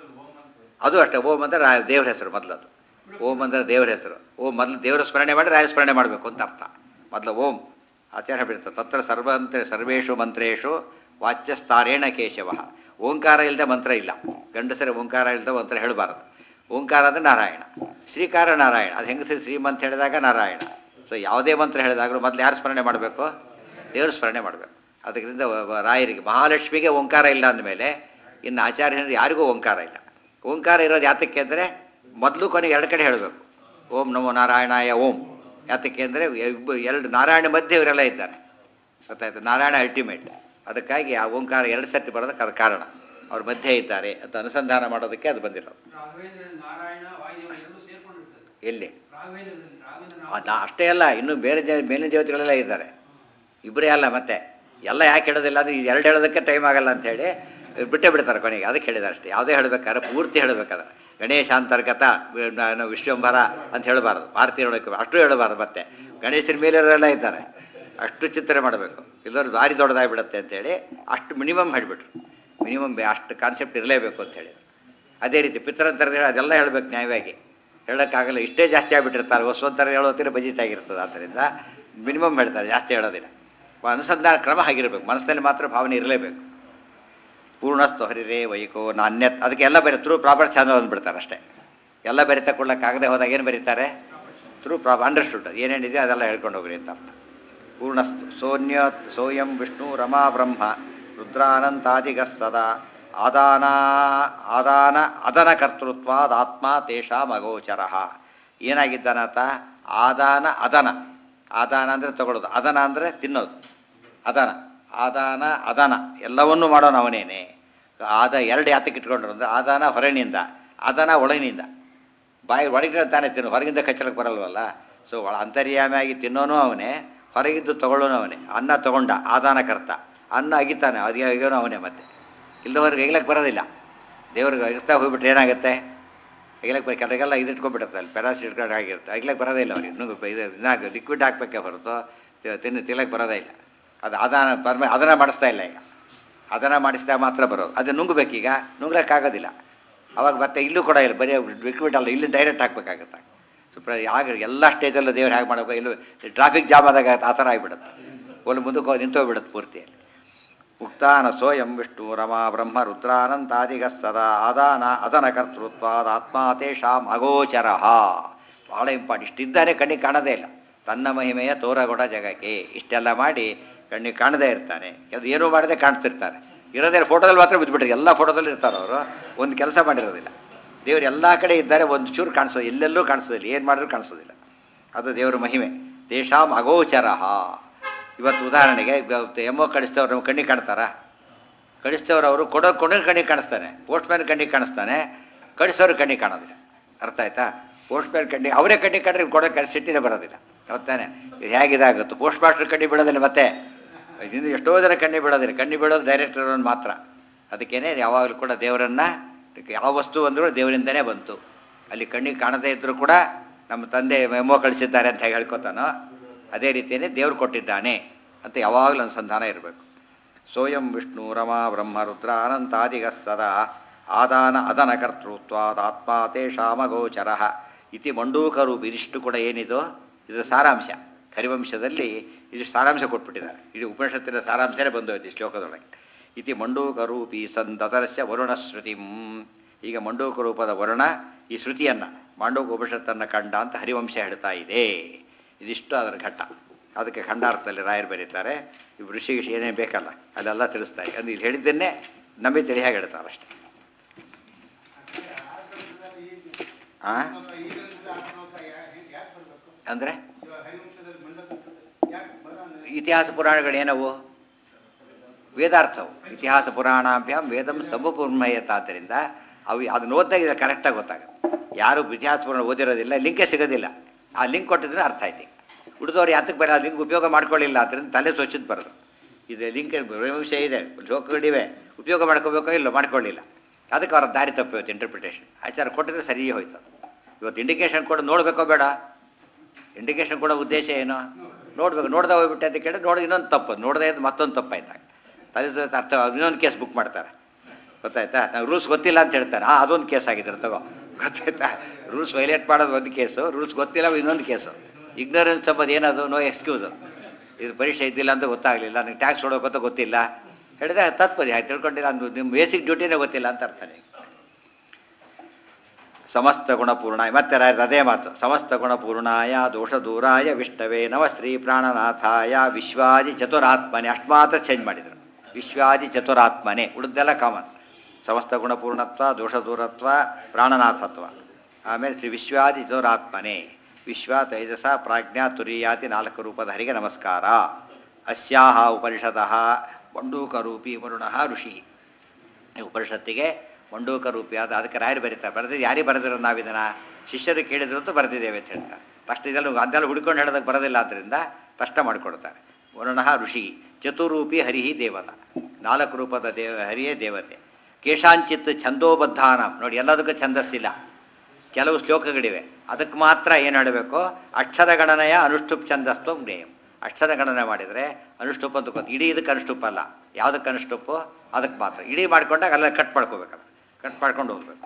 ಅದು ಅಷ್ಟೇ ಓಂ ಅಂದರೆ ರಾ ದೇವ್ರ ಹೆಸರು ಮೊದಲು ಅದು ಓಂ ಅಂದರೆ ದೇವ್ರ ಹೆಸರು ಓಂ ಮೊದಲು ದೇವರ ಸ್ಮರಣೆ ಮಾಡಿ ರಾಯ ಸ್ಮರಣೆ ಮಾಡಬೇಕು ಅಂತ ಅರ್ಥ ಮೊದಲು ಓಂ ಆಚಾರ್ಯ ಬಿಡ್ತಾರೆ ತತ್ರ ಸರ್ವಂತ್ರ ಸರ್ವೇಷು ಮಂತ್ರೇಶು ವಾಚ್ಯಸ್ತಾರೇಣ ಕೇಶವ ಓಂಕಾರ ಇಲ್ಲದೆ ಮಂತ್ರ ಇಲ್ಲ ಗಂಡಸರ ಓಂಕಾರ ಇಲ್ಲದೆ ಮಂತ್ರ ಹೇಳಬಾರದು ಓಂಕಾರ ಅಂದರೆ ನಾರಾಯಣ ಶ್ರೀಕಾರ ನಾರಾಯಣ ಅದು ಹೆಂಗಸರು ಶ್ರೀಮಂತ ಹೇಳಿದಾಗ ನಾರಾಯಣ ಸೊ ಯಾವುದೇ ಮಂತ್ರ ಹೇಳಿದಾಗಲೂ ಮೊದಲು ಯಾರು ಸ್ಮರಣೆ ಮಾಡಬೇಕು ದೇವ್ರ ಸ್ಮರಣೆ ಮಾಡಬೇಕು ಅದರಿಂದ ವ- ವ- ರಾಯರಿಗೆ ಮಹಾಲಕ್ಷ್ಮಿಗೆ ಓಂಕಾರ ಇಲ್ಲ ಅಂದಮೇಲೆ ಇನ್ನು ಆಚಾರ್ಯರು ಯಾರಿಗೂ ಓಂಕಾರ ಇಲ್ಲ ಓಂಕಾರ ಇರೋದು ಯಾತಕ್ಕೆ ಅಂದರೆ ಮೊದಲು ಕೊನೆಗೆ ಎರಡು ಕಡೆ ಹೇಳಬೇಕು ಓಂ ನಮೋ ನಾರಾಯಣಾಯ ಓಂ ಯಾತಕ್ಕೆ ಅಂದರೆ ಎರಡು ನಾರಾಯಣ ಮಧ್ಯೆ ಇವರೆಲ್ಲ ಇದ್ದಾರೆ ಗೊತ್ತಾಯ್ತು ನಾರಾಯಣ ಅಲ್ಟಿಮೇಟ್ ಅದಕ್ಕಾಗಿ ಆ ಓಂಕಾರ ಎರಡು ಸರ್ತಿ ಬರೋದಕ್ಕೆ ಅದು ಕಾರಣ ಅವ್ರ ಮಧ್ಯೆ ಇದ್ದಾರೆ ಅಂತ ಅನುಸಂಧಾನ ಮಾಡೋದಕ್ಕೆ ಅದು ಬಂದಿರೋದು ರಾಘವೇಂದ್ರ ನಾರಾಯಣ ವಾಯುದೇವರು ಎರಡೂ ಸೇರ್ಕೊಂಡಿರ್ತದೆ ಎಲ್ಲಿ ರಾಘವೇಂದ್ರದಲ್ಲಿ ರಾಘವೇಂದ್ರ ಆ, ನಾ- ಅಷ್ಟೇ ಅಲ್ಲ ಇನ್ನೂ ಬೇರೆ ಜ ಮೇಲಿನ ದೇವತೆಗಳೆಲ್ಲ ಇದ್ದಾರೆ ಇಬ್ಬರೇ ಅಲ್ಲ ಮತ್ತೆ ಎಲ್ಲ ಯಾಕೆ ಹೇಳೋದಿಲ್ಲ ಅಂದರೆ ಎರಡು ಹೇಳೋದಕ್ಕೆ ಟೈಮ್ ಆಗಲ್ಲ ಅಂಥೇಳಿ ಬಿಟ್ಟೇ ಬಿಡ್ತಾರೆ ಕೊನೆಗೆ ಅದಕ್ಕೆ ಹೇಳಿದ್ದಾರೆ ಅಷ್ಟೇ ಯಾವುದೇ ಹೇಳಬೇಕಾದ್ರೆ ಪೂರ್ತಿ ಹೇಳಬೇಕಾದ್ರೆ ಗಣೇಶ ಅಂತರ್ಗತ ವಿ- ನಾನು ವಿಶ್ವಂಬರ ಅಂತ ಹೇಳಬಾರ್ದು ಭಾರತೀಯ ಹೇಳಬೇಕು ಅಷ್ಟು ಹೇಳಬಾರ್ದು ಮತ್ತೆ ಗಣೇಶನ ಮೇಲಿರೋರೆಲ್ಲ ಇದ್ದಾರೆ ಅಷ್ಟು ಚಿಂತನೆ ಮಾಡಬೇಕು ಇಲ್ಲರೂ ದಾರಿ ದೊಡ್ಡದಾಗಿಬಿಡುತ್ತೆ ಅಂತೇಳಿ ಅಷ್ಟು ಮಿನಿಮಮ್ ಹೇಳಿಬಿಟ್ರು ಮಿನಿಮಮ್ ಅಷ್ಟು ಕಾನ್ಸೆಪ್ಟ್ ಇರಲೇಬೇಕು ಅಂತ ಹೇಳಿದ್ರು ಅದೇ ರೀತಿ ಪಿತರಂತರ ಹೇಳಿ ಅದೆಲ್ಲ ಹೇಳಬೇಕು ನ್ಯಾಯವಾಗಿ ಹೇಳೋಕ್ಕಾಗಲ್ಲ ಇಷ್ಟೇ ಜಾಸ್ತಿ ಆಗಿಬಿಟ್ಟಿರ್ತಾರೆ ಹೊಸೊಂಥರ ಹೇಳೋತ್ತಿರ ಬಜಿತಾಗಿರ್ತದೆ ಆದ್ದರಿಂದ ಮಿನಿಮಮ್ ಹೇಳ್ತಾರೆ ಜಾಸ್ತಿ ಹೇಳೋದಿಲ್ಲ ಅನುಸಂಧಾನ ಕ್ರಮ ಆಗಿರಬೇಕು ಮನಸ್ಸಿನಲ್ಲಿ ಮಾತ್ರ ಭಾವನೆ ಇರಲೇಬೇಕು ಪೂರ್ಣಸ್ತು ಹರಿರೇ ವೈಕೋ ನಾಣ್ಯತ್ ಅದಕ್ಕೆ ಎಲ್ಲ ಬೇರೆ ಥ್ರೂ ಪ್ರಾಪರ್ ಚಾನಲ್ ಅಂದ್ಬಿಡ್ತಾರೆ ಅಷ್ಟೇ ಎಲ್ಲ ಬೇರೆ ತಗೊಳ್ಳೋಕ್ಕಾಗದೆ ಹೋದಾಗ ಏನು ಬರೀತಾರೆ ಥ್ರೂ ಪ್ರಾಪ್ ಅಂಡರ್ಸ್ಟುಡ್ ಏನೇನಿದೆ ಅದೆಲ್ಲ ಹೇಳ್ಕೊಂಡು ಹೋಗ್ರಿ ಅಂತ ಅರ್ಥ ಪೂರ್ಣಸ್ತು ಸೋನ್ಯ ಸೋಯಂ ವಿಷ್ಣು ರಮಾ ಬ್ರಹ್ಮ ರುದ್ರಾನಂತಾದಿಗ ಸದಾ ಆದಾನ ಆದಾನ ಅದನ ಕರ್ತೃತ್ವಾದ ಆತ್ಮ ತೇಷಾಂ ಅಗೋಚರ ಏನಾಗಿದ್ದಾನಾತ ಆದಾನ ಅದನ ಆದಾನ ಅಂದರೆ ತಗೊಳ್ಳೋದು ಅದನ ಅಂದರೆ ತಿನ್ನೋದು ಅದನ ಆದಾನ ಅದನ ಎಲ್ಲವನ್ನೂ ಮಾಡೋನು ಅವನೇನೆ ಆದ ಎರಡು ಯಾತಕ್ಕೆ ಇಟ್ಕೊಂಡ್ರು ಅಂದರೆ ಆದಾನ ಹೊರಗಿನಿಂದ ಅದನ ಒಳಗಿನಿಂದ ಬಾಯಿ ಒಳಗಿನ ತಾನೇ ತಿನ್ನು ಹೊರಗಿಂದ ಕಚ್ಚಲಕ್ಕೆ ಬರಲ್ವಲ್ಲ ಸೊ ಒಳ ಅಂತರ್ಯಾಮಿಯಾಗಿ ತಿನ್ನೋನು ಅವನೇ ಹೊರಗಿದ್ದು ತಗೊಳ್ಳೋನು ಅವನೇ ಅನ್ನ ತಗೊಂಡ ಆದಾನ ಕರ್ತ ಅನ್ನ ಅಗಿತಾನೆ ಅದು ಅಗಿಯೋನು ಅವನೇ ಮತ್ತೆ ಇಲ್ಲದವ್ರಿಗೆ ಅಗಿಲಕ್ಕೆ ಬರೋದಿಲ್ಲ ದೇವ್ರಿಗೆ ಅಗಿಸ್ತಾ ಹೋಗ್ಬಿಟ್ರೆ ಏನಾಗುತ್ತೆ ಅಗಿಲಕ್ಕೆ ಬರ ಕೆಲಗೆಲ್ಲ ಇದು ಇಟ್ಕೊಂಡ್ಬಿಡುತ್ತೆ ಅಲ್ಲಿ ಪೆರಾಸಿಡ್ ಇಟ್ಕೊಂಡು ಆಗಿರುತ್ತೆ ಅಗಿಲಕ್ಕೆ ಬರೋದೇ ಇಲ್ಲ ಅವ್ರಿಗೆ ಇನ್ನೂ ಇದು ಇನ್ನಾಗ ಲಿಕ್ವಿಡ್ ಹಾಕ್ಬೇಕೆ ಹೊರತು ತಿ- ತಿನ್ನು ತಿನ್ನಕ್ಕೆ ಬರೋದೇ ಇಲ್ಲ ಅದು ಆದಾನ ಪರ್ಮ ಅದನ್ನ ಮಾಡಿಸ್ತಾ ಇಲ್ಲ ಈಗ ಅದನ್ನ ಮಾಡಿಸಿದಾಗ ಮಾತ್ರ ಬರೋದು ಅದು ನುಂಗಬೇಕೀಗ ನುಂಗ್ಲಕ್ಕಾಗೋದಿಲ್ಲ ಅವಾಗ ಮತ್ತೆ ಇಲ್ಲೂ ಕೂಡ ಇಲ್ಲ ಬರೀ ಲಿಕ್ವಿಡ್ ಅಲ್ಲ ಇಲ್ಲಿ ಡೈರೆಕ್ಟ್ ಹಾಕ್ಬೇಕಾಗತ್ತೆ ಸೊ ಪ್ರ ಆಗ ಎಲ್ಲ ಸ್ಟೇಜಲ್ಲೂ ದೇವ್ರು ಹೇಗೆ ಮಾಡಬೇಕು ಇಲ್ಲೂ ಟ್ರಾಫಿಕ್ ಜಾಮ್ ಆದಾಗ ಆ ಥರ ಆಗಿಬಿಡುತ್ತೆ ಒಂದು ಮುಂದಕ್ಕೆ ಹೋಗಿ ನಿಂತೋಗ್ಬಿಡುತ್ತೆ ಪೂರ್ತಿಯಲ್ಲಿ ಉಕ್ತಾನ ಸೋಯಂ ವಿಷ್ಣು ರಮಾ ಬ್ರಹ್ಮ ರುದ್ರಾನಂತಾದಿಗ ಸದಾ ಆದಾನ ಅದನ ಕರ್ತೃತ್ವಾದ ಆತ್ಮ ತೇಷಾಂ ಅಗೋಚರ ಭಾಳ ಇಂಪಾರ್ಟ್ ಇಷ್ಟಿದ್ದಾನೆ ಕಣ್ಣಿಗೆ ಕಾಣದೇ ಇಲ್ಲ ತನ್ನ ಮಹಿಮೆಯ ತೋರಗೊಡ ಜಗಕ್ಕೆ ಇಷ್ಟೆಲ್ಲ ಮಾಡಿ ಕಣ್ಣಿಗೆ ಕಾಣದೇ ಇರ್ತಾನೆ ಅದು ಏನೂ ಮಾಡದೆ ಕಾಣಿಸ್ತಿರ್ತಾರೆ ಇರೋದೇ ಫೋಟೋದಲ್ಲಿ ಮಾತ್ರ ಬಿದ್ದುಬಿಟ್ರೆ ಎಲ್ಲ ಫೋಟೋದಲ್ಲಿ ಇರ್ತಾರೆ ಅವರು ಒಂದು ಕೆಲಸ ಮಾಡಿರೋದಿಲ್ಲ ದೇವರು ಎಲ್ಲ ಕಡೆ ಇದ್ದಾರೆ ಒಂದು ಚೂರು ಕಾಣಿಸೋದು ಎಲ್ಲೆಲ್ಲೂ ಕಾಣಿಸೋದಿಲ್ಲ ಏನು ಮಾಡಿದ್ರು ಕಾಣಿಸೋದಿಲ್ಲ ಅದು ದೇವರ ಮಹಿಮೆ ತೇಷಾಂ ಅಗೋಚರ ಇವತ್ತು ಉದಾಹರಣೆಗೆ ಇವತ್ತು ಎಮ್ಮೋ ಕಳಿಸ್ತವ್ರು ನಮ್ಮ ಕಣ್ಣಿಗೆ ಕಾಣ್ತಾರಾ ಕಳಿಸ್ತವ್ರು ಅವರು ಕೊಡೋ ಕೊಂಡ ಕಣ್ಣಿಗೆ ಕಾಣಿಸ್ತಾನೆ ಪೋಸ್ಟ್ಮ್ಯಾನ್ ಕಣ್ಣಿಗೆ ಕಾಣಿಸ್ತಾನೆ ಕಳಿಸೋರು ಕಣ್ಣಿಗೆ ಕಾಣೋದಿಲ್ಲ ಅರ್ಥ ಆಯ್ತಾ ಪೋಸ್ಟ್ಮ್ಯಾನ್ ಕಣ್ಣಿಗೆ ಅವರೇ ಕಣ್ಣಿಗೆ ಕಂಡ್ರೆ ಕೊಡೋ ಕಡೆ ಸಿಟ್ಟಿನೇ ಬರೋದಿಲ್ಲ ಗೊತ್ತಾನೆ ಇದು ಹೇಗಿದಾಗುತ್ತೆ ಪೋಸ್ಟ್ ಮಾಸ್ಟರ್ ಕಣ್ಣಿಗೆ ಬೀಳೋದಿಲ್ಲ ಮತ್ತೆ ಇನ್ನು ಎಷ್ಟೋ ಜನ ಕಣ್ಣಿಗೆ ಬೀಳೋದಿಲ್ಲ ಕಣ್ಣಿಗೆ ಬೀಳೋದು ಡೈರೆಕ್ಟರ್ ಮಾತ್ರ ಅದಕ್ಕೇನೆ ಯಾವಾಗಲೂ ಕೂಡ ದೇವರನ್ನ ಯಾವ ವಸ್ತು ಅಂದರೂ ದೇವರಿಂದನೇ ಬಂತು ಅಲ್ಲಿ ಕಣ್ಣಿಗೆ ಕಾಣದೇ ಇದ್ದರೂ ಕೂಡ ನಮ್ಮ ತಂದೆ ಮೆಮೋ ಕಳಿಸಿದ್ದಾರೆ ಅಂತ ಹೇಗೆ ಹೇಳ್ಕೊತಾನೋ ಅದೇ ರೀತಿಯೇ ದೇವರು ಕೊಟ್ಟಿದ್ದಾನೆ ಅಂತ ಯಾವಾಗಲೂ ಅನುಸಂಧಾನ ಇರಬೇಕು ಸೋಯಂ ವಿಷ್ಣು ರಮಾ ಬ್ರಹ್ಮ ರುದ್ರ ಅನಂತಾದಿಗ ಸದಾ ಆದಾನ ಅದನ ಕರ್ತೃತ್ವಾದ ಆತ್ಮ ತೇಷಾಮಗೋಚರ ಇತಿ ಮಂಡೂಕರೂಪ ಇದಿಷ್ಟು ಕೂಡ ಏನಿದು ಇದು ಸಾರಾಂಶ ಹರಿವಂಶದಲ್ಲಿ ಇದು ಸಾರಾಂಶ ಕೊಟ್ಬಿಟ್ಟಿದ್ದಾರೆ ಇಡೀ ಉಪನಿಷತ್ತಿನ ಸಾರಾಂಶನೇ ಬಂದೋಯ್ತು ಈ ಶ್ಲೋಕದೊಳಗೆ ಇತಿ ಮಂಡೂಕರೂಪಿ ಸಂದದರ್ಶ ವರುಣ ಶ್ರುತಿಂ ಈಗ ಮಂಡೂಕ ರೂಪದ ವರುಣ ಈ ಶ್ರುತಿಯನ್ನು ಮಾಂಡೂಕ ಉಪನಿಷತ್ತನ್ನು ಕಂಡ ಅಂತ ಹರಿವಂಶ ಹೇಳ್ತಾ ಇದೆ ಇದಿಷ್ಟು ಅದರ ಘಟ್ಟ ಅದಕ್ಕೆ ಖಂಡಾರ್ಥದಲ್ಲಿ ರಾಯರು ಬರೀತಾರೆ ಇವು ಋಷಿಗೆ ಏನೇ ಬೇಕಲ್ಲ ಅಲ್ಲೆಲ್ಲ ತಿಳಿಸ್ತಾರೆ ಅಂದ್ರೆ ಇಲ್ಲಿ ಹೇಳಿದ್ದನ್ನೇ ನಂಬಿ ತಿಳಿ ಹೇಗೆ ಹೇಳ್ತಾರೆ ಅಷ್ಟೇ ಆ? ಅಂದ್ರೆ ಇತಿಹಾಸ ಪುರಾಣಗಳೇನವು ವೇದಾರ್ಥವು ಇತಿಹಾಸ ಪುರಾಣಾಭ್ಯಾಮ್ ವೇದಂ ಸಮಪೂರ್ಮಯತಾದ್ದರಿಂದ ಅವು ಅದನ್ನ ಓದಿದಾಗ ಇದು ಕರೆಕ್ಟಾಗಿ ಗೊತ್ತಾಗುತ್ತೆ ಯಾರು ಇತಿಹಾಸ ಪುರಾಣ ಓದಿರೋದಿಲ್ಲ ಲಿಂಕೇ ಸಿಗೋದಿಲ್ಲ ಆ ಲಿಂಕ್ ಕೊಟ್ಟಿದ್ರೆ ಅರ್ಥ ಆಯ್ತು ಉಳಿದವ್ರು ಯಾತಕ್ಕೆ ಬರ ಲಿಂಕ್ ಉಪಯೋಗ ಮಾಡ್ಕೊಳ್ಳಿಲ್ಲ ಅದರಿಂದ ತಲೆ ಸ್ವಚ್ಛದ ಬರೋದು ಇದು ಲಿಂಕ್ ವಿಷಯ ಇದೆ ಶ್ಲೋಕಗಳಿವೆ ಉಪಯೋಗ ಮಾಡ್ಕೋಬೇಕೋ ಇಲ್ಲೋ ಮಾಡ್ಕೊಳ್ಳಿಲ್ಲ ಅದಕ್ಕೆ ಅವ್ರ ದಾರಿ ತಪ್ಪೋಯ್ತು ಇಂಟರ್ಪ್ರಿಟೇಷನ್ ಆಚಾರ ಕೊಟ್ಟಿದ್ರೆ ಸರಿಯೇ ಹೋಯ್ತು ಅದು. ಇವತ್ತು ಇಂಡಿಕೇಶನ್ ಕೊಡು ನೋಡಬೇಕೋ ಬೇಡ ಇಂಡಿಕೇಶನ್ ಕೊಡೋ ಉದ್ದೇಶ ಏನು ನೋಡ್ಬೇಕು ನೋಡ್ದೆ ಹೋಗ್ಬಿಟ್ಟೆ ಅಂತ ಕೇಳಿದ್ರೆ ನೋಡಿ ಇನ್ನೊಂದು ತಪ್ಪು ನೋಡದೆ ಇದ್ದು ಮತ್ತೊಂದು ತಪ್ಪಾಯ್ತಾಗ ತಲೆ ಜೊತೆ ಅರ್ಥ ಇನ್ನೊಂದು ಕೇಸ್ ಬುಕ್ ಮಾಡ್ತಾರೆ ಗೊತ್ತಾಯ್ತಾ ನಾವು ರೂಲ್ಸ್ ಗೊತ್ತಿಲ್ಲ ಅಂತ ಹೇಳ್ತಾರೆ ಹಾಂ ಅದೊಂದು ಕೇಸ್ ಆಗಿದ್ದಾರೆ ತಗೋ ಗೊತ್ತಾಯ್ತಾ ರೂಲ್ಸ್ ವೈಲೇಟ್ ಮಾಡೋದು ಒಂದು ಕೇಸು ರೂಲ್ಸ್ ಗೊತ್ತಿಲ್ಲ ಇನ್ನೊಂದು ಕೇಸು ಇಗ್ನೋರೆನ್ಸ್ ಅಂಬೋದು ಏನದು ನೋ ಎಕ್ಸ್ಕ್ಯೂಸ್ ಇದು ಪರೀಕ್ಷೆ ಇದ್ದಿಲ್ಲ ಅಂತ ಗೊತ್ತಾಗಲಿಲ್ಲ ನನಗೆ ಟ್ಯಾಕ್ಸ್ ಕೊಡೋಕಂತ ಗೊತ್ತಿಲ್ಲ ಹೇಳಿದ್ರೆ ತತ್ಪದಿ ಆಯ್ತು ತಿಳ್ಕೊಂಡಿಲ್ಲ ಅಂದು ನಿಮ್ಮ ಬೇಸಿಕ್ ಡ್ಯೂಟಿನೇ ಗೊತ್ತಿಲ್ಲ ಅಂತ ಅರ್ಥನೇ ಸಮಸ್ತ ಗುಣಪೂರ್ಣಾಯ ಮತ್ತೆ ರಾಯರ ಅದೇ ಮಾತು ಸಮಸ್ತ ಗುಣಪೂರ್ಣಾಯ ದೋಷ ದೂರಾಯ ವಿಷ್ಣವೇ ನವ ಶ್ರೀ ಪ್ರಾಣನಾಥಾಯ ವಿಶ್ವಾದಿ ಚತುರಾತ್ಮನೆ ಅಷ್ಟು ಮಾತ್ರ ಚೇಂಜ್ ಮಾಡಿದರು ವಿಶ್ವಾದಿ ಚತುರಾತ್ಮನೆ ಉಳಿದೆಲ್ಲ ಕಾಮನ್ ಸಮಸ್ತ ಗುಣಪೂರ್ಣತ್ವ ದೋಷ ದೂರತ್ವ ಪ್ರಾಣನಾಥತ್ವ ಆಮೇಲೆ ಶ್ರೀ ವಿಶ್ವಾದಿ ಚತುರಾತ್ಮನೆ ವಿಶ್ವ ತೈಜಸ ಪ್ರಾಜ್ಞಾ ತುರಿಯಾತಿ ನಾಲ್ಕು ರೂಪದ ಹರಿಗೆ ನಮಸ್ಕಾರ ಅಸ್ಯಾಹ ಉಪನಿಷತಃ ಬಂಡೂಕರೂಪಿ ವರುಣಃ ಋಷಿ ಈ ಉಪನಿಷತ್ತಿಗೆ ಮಂಡೂಕ ರೂಪಿಯಾದ ಅದಕ್ಕೆ ರಾಯರು ಬರೀತಾರೆ ಬರೆದಿದ್ದು ಯಾರಿಗೆ ಬರೆದಿರೋ ನಾವು ಇದನ್ನು ಶಿಷ್ಯರು ಕೇಳಿದ್ರು ಅಂತ ಬರೆದಿದ್ದೇವೆ ಅಂತ ಹೇಳ್ತಾರೆ ತಕ್ಷಣ ಇದೆಲ್ಲ ಅದನ್ನೆಲ್ಲ ಹುಡ್ಕೊಂಡು ಹೇಳೋದಕ್ಕೆ ಬರೋದಿಲ್ಲ ಆದ್ದರಿಂದ ತಷ್ಟ ಮಾಡಿಕೊಡ್ತಾರೆ ವರುಣಃ ಋಷಿ ಚತುರೂಪಿ ಹರಿಹಿ ದೇವತ ನಾಲ್ಕು ರೂಪದ ದೇವ ಹರಿಯೇ ದೇವತೆ ಕೇಶಾಂಚಿತ್ ಛಂದೋಬದ್ಧಾನ ನೋಡಿ ಎಲ್ಲದಕ್ಕೂ ಛಂದಸ್ಸಿಲ್ಲ ಕೆಲವು ಶ್ಲೋಕಗಳಿವೆ ಅದಕ್ಕೆ ಮಾತ್ರ ಏನು ಹೇಳಬೇಕು ಅಕ್ಷರ ಗಣನೆಯ ಅನುಷ್ಠುಪ್ ಛಂದಸ್ತು ಜ್ಞೇಯಂ ಅಕ್ಷರ ಗಣನೆ ಮಾಡಿದರೆ ಅನುಷ್ಠುಪ್ ಅಂತ ಗೊತ್ತು ಇಡೀ ಇದಕ್ಕೆ ಅನುಷ್ಠುಪ್ ಅಲ್ಲ ಯಾವುದಕ್ಕೆ ಅನುಷ್ಠುಪ್ಪು ಅದಕ್ಕೆ ಮಾತ್ರ ಇಡೀ ಮಾಡ್ಕೊಂಡಾಗ ಅಲ್ಲ ಕಟ್ ಮಾಡ್ಕೋಬೇಕಲ್ಲ ಕಟ್ ಮಾಡ್ಕೊಂಡು ಹೋಗ್ಬೇಕು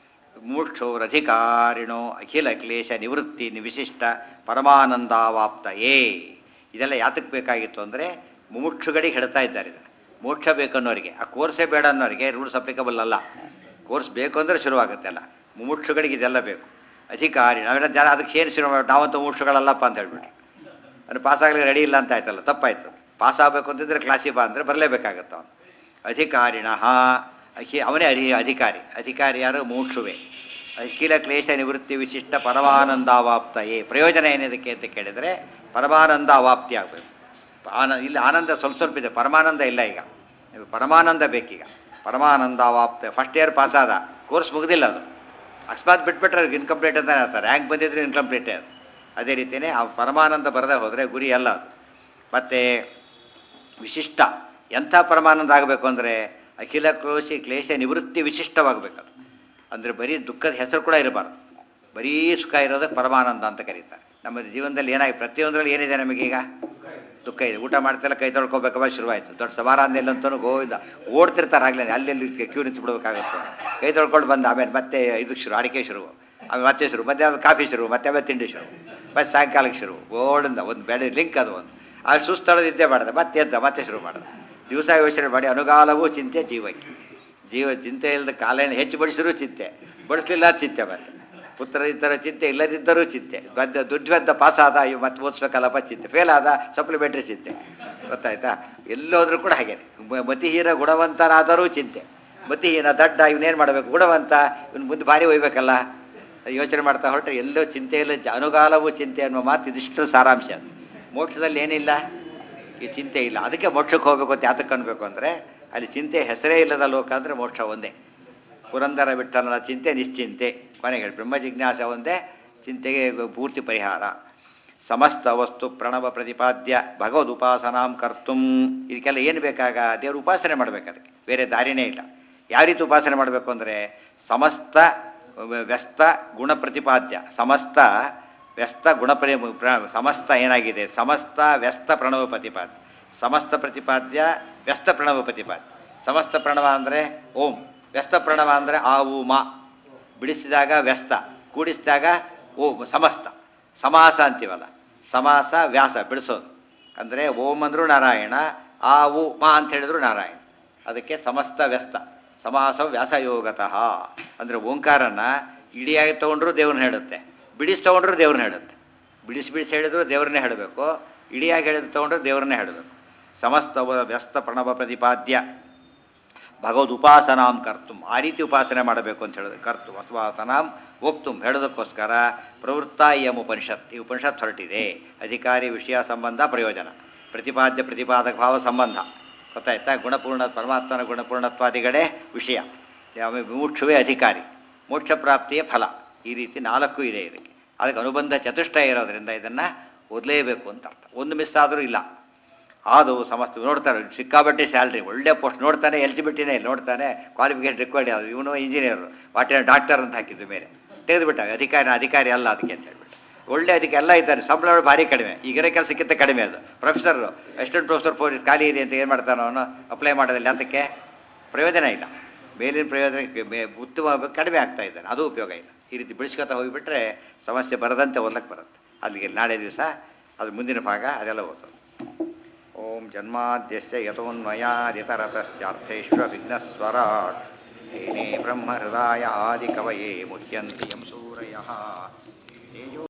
ಮೂಕ್ಷೋರಧಿಕಾರಿಣೋ ಅಖಿಲ ಕ್ಲೇಶ ನಿವೃತ್ತಿ ವಿಶಿಷ್ಟ ಪರಮಾನಂದಾವಾಪ್ತಯೇ ಇದೆಲ್ಲ ಯಾತಕ್ಕೆ ಬೇಕಾಗಿತ್ತು ಅಂದರೆ ಮುಮುಕ್ಷುಗಳಿಗೆ ಹೇಳ್ತಾ ಇದ್ದಾರೆ ಇದನ್ನು ಮೋಕ್ಷ ಬೇಕನ್ನೋರಿಗೆ ಆ ಕೋರ್ಸೇ ಬೇಡ ಅನ್ನೋರಿಗೆ ರೂಲ್ಸ್ ಅಪ್ಲಿಕಬಲ್ ಅಲ್ಲ ಕೋರ್ಸ್ ಬೇಕು ಅಂದರೆ ಶುರುವಾಗುತ್ತೆ ಅಲ್ಲ ಮುಮುಕ್ಷುಗಳಿಗೆ ಇದೆಲ್ಲ ಬೇಕು ಅಧಿಕಾರಿ ನಾವೆಲ್ಲ ಜನ ಅದಕ್ಕೆ ಏನು ಶುರು ಮಾಡಿ ನಾವಂತೂ ಮುಮುಕ್ಷುಗಳಲ್ಲಪ್ಪ ಅಂತ ಹೇಳ್ಬಿಟ್ರು ಅಂದರೆ ಪಾಸ್ ಆಗಲಿಕ್ಕೆ ರೆಡಿ ಇಲ್ಲ ಅಂತ ಆಯ್ತಲ್ಲ ತಪ್ಪಾಯ್ತು ಪಾಸ್ ಆಗಬೇಕು ಅಂತಿದ್ರೆ ಕ್ಲಾಸಿಗೆ ಬಾ ಅಂದರೆ ಬರಲೇಬೇಕಾಗತ್ತೆ ಅವನು ಅಧಿಕಾರಿಣ ಅಖಿ ಅವನೇ ಅಧಿ ಅಧಿಕಾರಿ ಅಧಿಕಾರಿ ಯಾರು ಮೋಕ್ಷುವೆ ಅಖಿಲ ಕ್ಲೇಶ ನಿವೃತ್ತಿ ವಿಶಿಷ್ಟ ಪರಮಾನಂದಾವಾಪ್ತಯೇ ಪ್ರಯೋಜನ ಏನಿದಕ್ಕೆ ಅಂತ ಕೇಳಿದರೆ ಪರಮಾನಂದ ಅವಾಪ್ತಿ ಆಗಬೇಕು ಆನ ಇಲ್ಲಿ ಆನಂದ ಸ್ವಲ್ಪ ಸ್ವಲ್ಪ ಇದೆ ಪರಮಾನಂದ ಇಲ್ಲ ಈಗ ಪರಮಾನಂದ ಬೇಕೀಗ ಪರಮಾನಂದ ಅವಾಪ್ತ ಫಸ್ಟ್ ಇಯರ್ ಪಾಸ್ ಆದ ಕೋರ್ಸ್ ಮುಗ್ದಿಲ್ಲ ಅದು ಅಕಸ್ಮಾತ್ ಬಿಟ್ಬಿಟ್ರೆ ಇನ್ಕಂಪ್ಲೀಟ್ ಅಂತ ಹೇಳ್ತಾರೆ ರ್ಯಾಂಕ್ ಬಂದಿದ್ರೆ ಇನ್ಕಂಪ್ಲೀಟೇ ಅದು ಅದೇ ರೀತಿಯೇ ಆ ಪರಮಾನಂದ ಬರದೇ ಹೋದರೆ ಗುರಿ ಅಲ್ಲ ಅದು ಮತ್ತು ವಿಶಿಷ್ಟ ಎಂಥ ಪರಮಾನಂದ ಆಗಬೇಕು ಅಂದರೆ ಅಖಿಲ ಕ್ರೋಶಿ ಕ್ಲೇಶ ನಿವೃತ್ತಿ ವಿಶಿಷ್ಟವಾಗಬೇಕದು ಅಂದರೆ ಬರೀ ದುಃಖದ ಹೆಸರು ಕೂಡ ಇರಬಾರ್ದು ಬರೀ ಸುಖ ಇರೋದಕ್ಕೆ ಪರಮಾನಂದ ಅಂತ ಕರೀತಾರೆ ನಮ್ಮ ಜೀವನದಲ್ಲಿ ಏನಾಗಿ ಪ್ರತಿಯೊಂದರಲ್ಲಿ ಏನಿದೆ ನಮಗೀಗ ದುಃಖ ಇದೆ ಊಟ ಮಾಡ್ತಿಲ್ಲ ಕೈ ತೊಳ್ಕೊಬೇಕವ ಶುರುವಾಯಿತು ದೊಡ್ಡ ಸಮಾರಂಭ ಎಲ್ಲಂತೂ ಗೋವಿಂದ ಓಡ್ತಿರ್ತಾರೆ ಆಗಲೇ ಅಲ್ಲೆಲ್ಲಿ ಕ್ಯೂ ನಿಂತು ಬಿಡ್ಬೇಕಾಗುತ್ತೆ ಕೈ ತೊಳ್ಕೊಂಡು ಬಂದು ಆಮೇಲೆ ಮತ್ತೆ ಇದಕ್ಕೆ ಶುರು ಅಡಿಕೆ ಶುರು ಆಮೇಲೆ ಮತ್ತೆ ಶುರು ಮತ್ತೆ ಆಮೇಲೆ ಕಾಫಿ ಶುರು ಮತ್ತೆ ಆಮೇಲೆ ತಿಂಡಿ ಶುರು ಮತ್ತೆ ಸಾಯಂಕಾಲಕ್ಕೆ ಶುರು ಓಡಿಂದ ಒಂದು ಬೆಳೆ ಲಿಂಕ್ ಅದು ಒಂದು ಆ ಸುಸ್ತಳದಿದ್ದೇ ಮಾಡಿದೆ ಮತ್ತೆ ಎದ್ದ ಮತ್ತೆ ಶುರು ಮಾಡಿದೆ ದಿವಸ ಯೋಚನೆ ಮಾಡಿ ಅನುಗಾಲವೂ ಚಿಂತೆ ಜೀವಕ್ಕೆ ಜೀವ ಚಿಂತೆ ಇಲ್ಲದ ಕಾಲೇನ ಹೆಚ್ಚು ಬಡಿಸಿದ್ರು ಚಿಂತೆ ಬಡಿಸ್ಲಿಲ್ಲ ಚಿಂತೆ ಮತ್ತೆ ಪುತ್ರ ಇದ್ದರೆ ಚಿಂತೆ ಇಲ್ಲದಿದ್ದರೂ ಚಿಂತೆ ಬದ್ದ ದುಡ್ಡು ಬದ್ದ ಪಾಸ್ ಆದ ಅಯ್ಯೋ ಮತ್ತೆ ಓದಿಸ್ಬೇಕಲ್ಲಪ್ಪ ಚಿಂತೆ ಫೇಲ್ ಆದ ಸಪ್ಲಿಮೆಂಟ್ರಿ ಚಿಂತೆ ಗೊತ್ತಾಯ್ತಾ ಎಲ್ಲೋದ್ರೂ ಕೂಡ ಹಾಗೆ ಮತಿಹೀನ ಗುಣವಂತನಾದರೂ ಚಿಂತೆ ಮತಿಹೀನ ದಡ್ಡ ಇವನೇನು ಮಾಡಬೇಕು ಗುಣವಂತ ಇವನು ಮುಂದೆ ಭಾರಿ ಒಯ್ಬೇಕಲ್ಲ ಯೋಚನೆ ಮಾಡ್ತಾ ಹೊರಟ್ರೆ ಎಲ್ಲೋ ಚಿಂತೆ ಇಲ್ಲ ಜ ಅನುಗಾಲವೂ ಚಿಂತೆ ಅನ್ನುವ ಮಾತು ಇದಿಷ್ಟು ಸಾರಾಂಶ ಅದು ಮೋಕ್ಷದಲ್ಲಿ ಏನಿಲ್ಲ ಈ ಚಿಂತೆ ಇಲ್ಲ ಅದಕ್ಕೆ ಮೋಕ್ಷಕ್ಕೆ ಹೋಗಬೇಕು ಅಂತ ಯಾತಕ್ಕೆ ಅನ್ಬೇಕು ಅಂದರೆ ಅಲ್ಲಿ ಚಿಂತೆ ಹೆಸರೇ ಇಲ್ಲದ ಲೋಕ ಅಂದರೆ ಮೋಕ್ಷ ಒಂದೇ ಪುರಂದರ ಬಿಟ್ಟನ ಚಿಂತೆ ನಿಶ್ಚಿಂತೆ ಕೊನೆಗೆ ಹೇಳಿ ಬ್ರಹ್ಮ ಜಿಜ್ಞಾಸ ಒಂದೇ ಚಿಂತೆಗೆ ಪೂರ್ತಿ ಪರಿಹಾರ ಸಮಸ್ತ ವಸ್ತು ಪ್ರಣವ ಪ್ರತಿಪಾದ್ಯ ಭಗವದ್ ಉಪಾಸನಾಂ ಕರ್ತುಂ ಇದಕ್ಕೆಲ್ಲ ಏನು ಬೇಕಾಗ ದೇವ್ರ ಉಪಾಸನೆ ಮಾಡಬೇಕು ಅದಕ್ಕೆ ಬೇರೆ ದಾರಿನೇ ಇಲ್ಲ ಯಾವ ರೀತಿ ಉಪಾಸನೆ ಮಾಡಬೇಕು ಅಂದರೆ ಸಮಸ್ತ ವ್ಯಸ್ತ ಗುಣ ಪ್ರತಿಪಾದ್ಯ ಸಮಸ್ತ ವ್ಯಸ್ತ ಗುಣಪ್ರೇ ಪ್ರ- ಸಮಸ್ತ ಏನಾಗಿದೆ ಸಮಸ್ತ ವ್ಯಸ್ತ ಪ್ರಣವ ಪ್ರತಿಪಾದ್ಯ ಸಮಸ್ತ ಪ್ರತಿಪಾದ್ಯ ವ್ಯಸ್ತ ಪ್ರಣವ ಪ್ರತಿಪಾದ್ಯ ಸಮಸ್ತ ಪ್ರಣವ ಅಂದರೆ ಓಂ ವ್ಯಸ್ತ ಪ್ರಣವ ಅಂದರೆ ಆ ಉ ಮಾ ಬಿಡಿಸಿದಾಗ ವ್ಯಸ್ತ ಕೂಡಿಸಿದಾಗ ಓಂ ಸಮಸ್ತ ಸಮಾಸ ಅಂತೀವಲ್ಲ ಸಮಾಸ ವ್ಯಾಸ ಬಿಡಿಸೋದು ಅಂದರೆ ಓಂ ಅಂದರೂ ನಾರಾಯಣ ಆ ಉ ಮಾ ಅಂತ ಹೇಳಿದ್ರು ನಾರಾಯಣ ಅದಕ್ಕೆ ಸಮಸ್ತ ವ್ಯಸ್ತ ಸಮಾಸ ವ್ಯಾಸಯೋಗತಃ ಅಂದರೆ ಓಂಕಾರನ ಇಡಿಯಾಗಿ ತೊಗೊಂಡ್ರು ದೇವ್ರನ್ನ ಹೇಳುತ್ತೆ ಬಿಡಿಸಿ ತೊಗೊಂಡ್ರು ದೇವ್ರನ್ನ ಹೇಳುತ್ತೆ ಬಿಡಿಸಿ ಬಿಡಿಸಿ ಹೇಳಿದ್ರು ದೇವ್ರನ್ನೇ ಹೇಳಬೇಕು ಇಡಿಯಾಗಿ ಹೇಳಿದ್ರು ತೊಗೊಂಡ್ರು ದೇವ್ರನ್ನೇ ಹೇಳಬೇಕು ಸಮಸ್ತ ವ- ವ್ಯಸ್ತ ಪ್ರಣವ ಪ್ರತಿಪಾದ್ಯ ಭಗವದ್ ಉಪಾಸನಾಂ ಕರ್ತು ಆ ರೀತಿ ಉಪಾಸನೆ ಮಾಡಬೇಕು ಅಂತ ಹೇಳಿದ್ರು ಕರ್ತು ವಸ್ವಾಸನಾಂ ಹೋಗ್ತು ಹೇಳೋದಕ್ಕೋಸ್ಕರ ಪ್ರವೃತ್ತ ಎಂ ಉಪನಿಷತ್ ಈ ಉಪನಿಷತ್ ಹೊರಟಿದೆ ಅಧಿಕಾರಿ ವಿಷಯ ಸಂಬಂಧ ಪ್ರಯೋಜನ ಪ್ರತಿಪಾದ್ಯ ಪ್ರತಿಪಾದಕ ಭಾವ ಸಂಬಂಧ ಗೊತ್ತಾಯ್ತಾ ಗುಣಪೂರ್ಣ ಪರಮಾತ್ಮನ ಗುಣಪೂರ್ಣತ್ವಾದಿಗಳೇ ವಿಷಯ ಯಾವ ಮುಮುಕ್ಷುವೇ ಅಧಿಕಾರಿ ಮೋಕ್ಷ ಪ್ರಾಪ್ತಿಯ ಫಲ ಈ ರೀತಿ ನಾಲ್ಕು ಇದೆ ಇದಕ್ಕೆ ಅದಕ್ಕೆ ಅನುಬಂಧ ಚತುಷ್ಟಯ ಇರೋದ್ರಿಂದ ಇದನ್ನು ಓದಲೇಬೇಕು ಅಂತ ಅರ್ಥ ಒಂದು ಮಿಸ್ ಆದರೂ ಇಲ್ಲ ಅದು ಸಮಸ್ತ ನೋಡ್ತಾರೆ ಸಿಕ್ಕಾಬಟ್ಟೆ ಸ್ಯಾಲ್ರಿ ಒಳ್ಳೆ ಪೋಸ್ಟ್ ನೋಡ್ತಾನೆ ಎಲಿಜಿಬಿಲಿಟಿನೇ ಇಲ್ಲ ನೋಡ್ತಾನೆ ಕ್ವಾಲಿಫಿಕೇಷನ್ ರಿಕ್ವೈರ್ಡ್ ಯಾವುದು ಇವನು ಇಂಜಿನಿಯರ್ ವಾಟರ್ ಡಾಕ್ಟರ್ ಅಂತ ಹಾಕಿದ್ದು ಮೇಲೆ ತೆಗೆದುಬಿಟ್ಟ ಅಧಿಕಾರಿ ಅಧಿಕಾರಿ ಅಲ್ಲ ಅದಕ್ಕೆ ಅಂತ ಹೇಳ್ಬಿಟ್ಟು ಒಳ್ಳೆ ಅದಕ್ಕೆ ಎಲ್ಲ ಇದ್ದಾರೆ ಸಂಬಳ ಭಾರಿ ಕಡಿಮೆ ಈಗಿರೋ ಕೆಲಸಕ್ಕಿಂತ ಕಡಿಮೆ ಅದು ಪ್ರೊಫೆಸರ್ ಅಸಿಸ್ಟೆಂಟ್ ಪ್ರೊಫೆಸರ್ ಪೋ ಖಾಲಿ ಇದೆ ಅಂತ ಏನು ಮಾಡ್ತಾನೋ ಅವನು ಅಪ್ಲೈ ಮಾಡೋದಿಲ್ಲ ಅದಕ್ಕೆ ಪ್ರಯೋಜನ ಇಲ್ಲ ಮೇಲಿನ ಪ್ರಯೋಜನ ಮೇ ಉತ್ತಮ ಕಡಿಮೆ ಆಗ್ತಾ ಇದ್ದಾನೆ ಅದು ಉಪಯೋಗ ಇಲ್ಲ ಈ ರೀತಿ ಬಿಡಿಸ್ಕೊತಾ ಹೋಗಿಬಿಟ್ರೆ ಸಮಸ್ಯೆ ಬರದಂತೆ ಓದ್ಲಕ್ಕೆ ಬರುತ್ತೆ ಅಲ್ಲಿಗೆ ನಾಳೆ ದಿವಸ ಅದು ಮುಂದಿನ ಭಾಗ ಅದೆಲ್ಲ ಓದೋದು ಓಂ ಜನ್ಮಾದ್ಯಸ್ಯ ಯತೋನ್ಮಯಾದಿತರತಶ್ಚಾರ್ಥೇष्वभिघ्नस्वराट् तेने ब्रह्महृदाय आदिकवये मुह्यन्ति यं सूरयः तेजो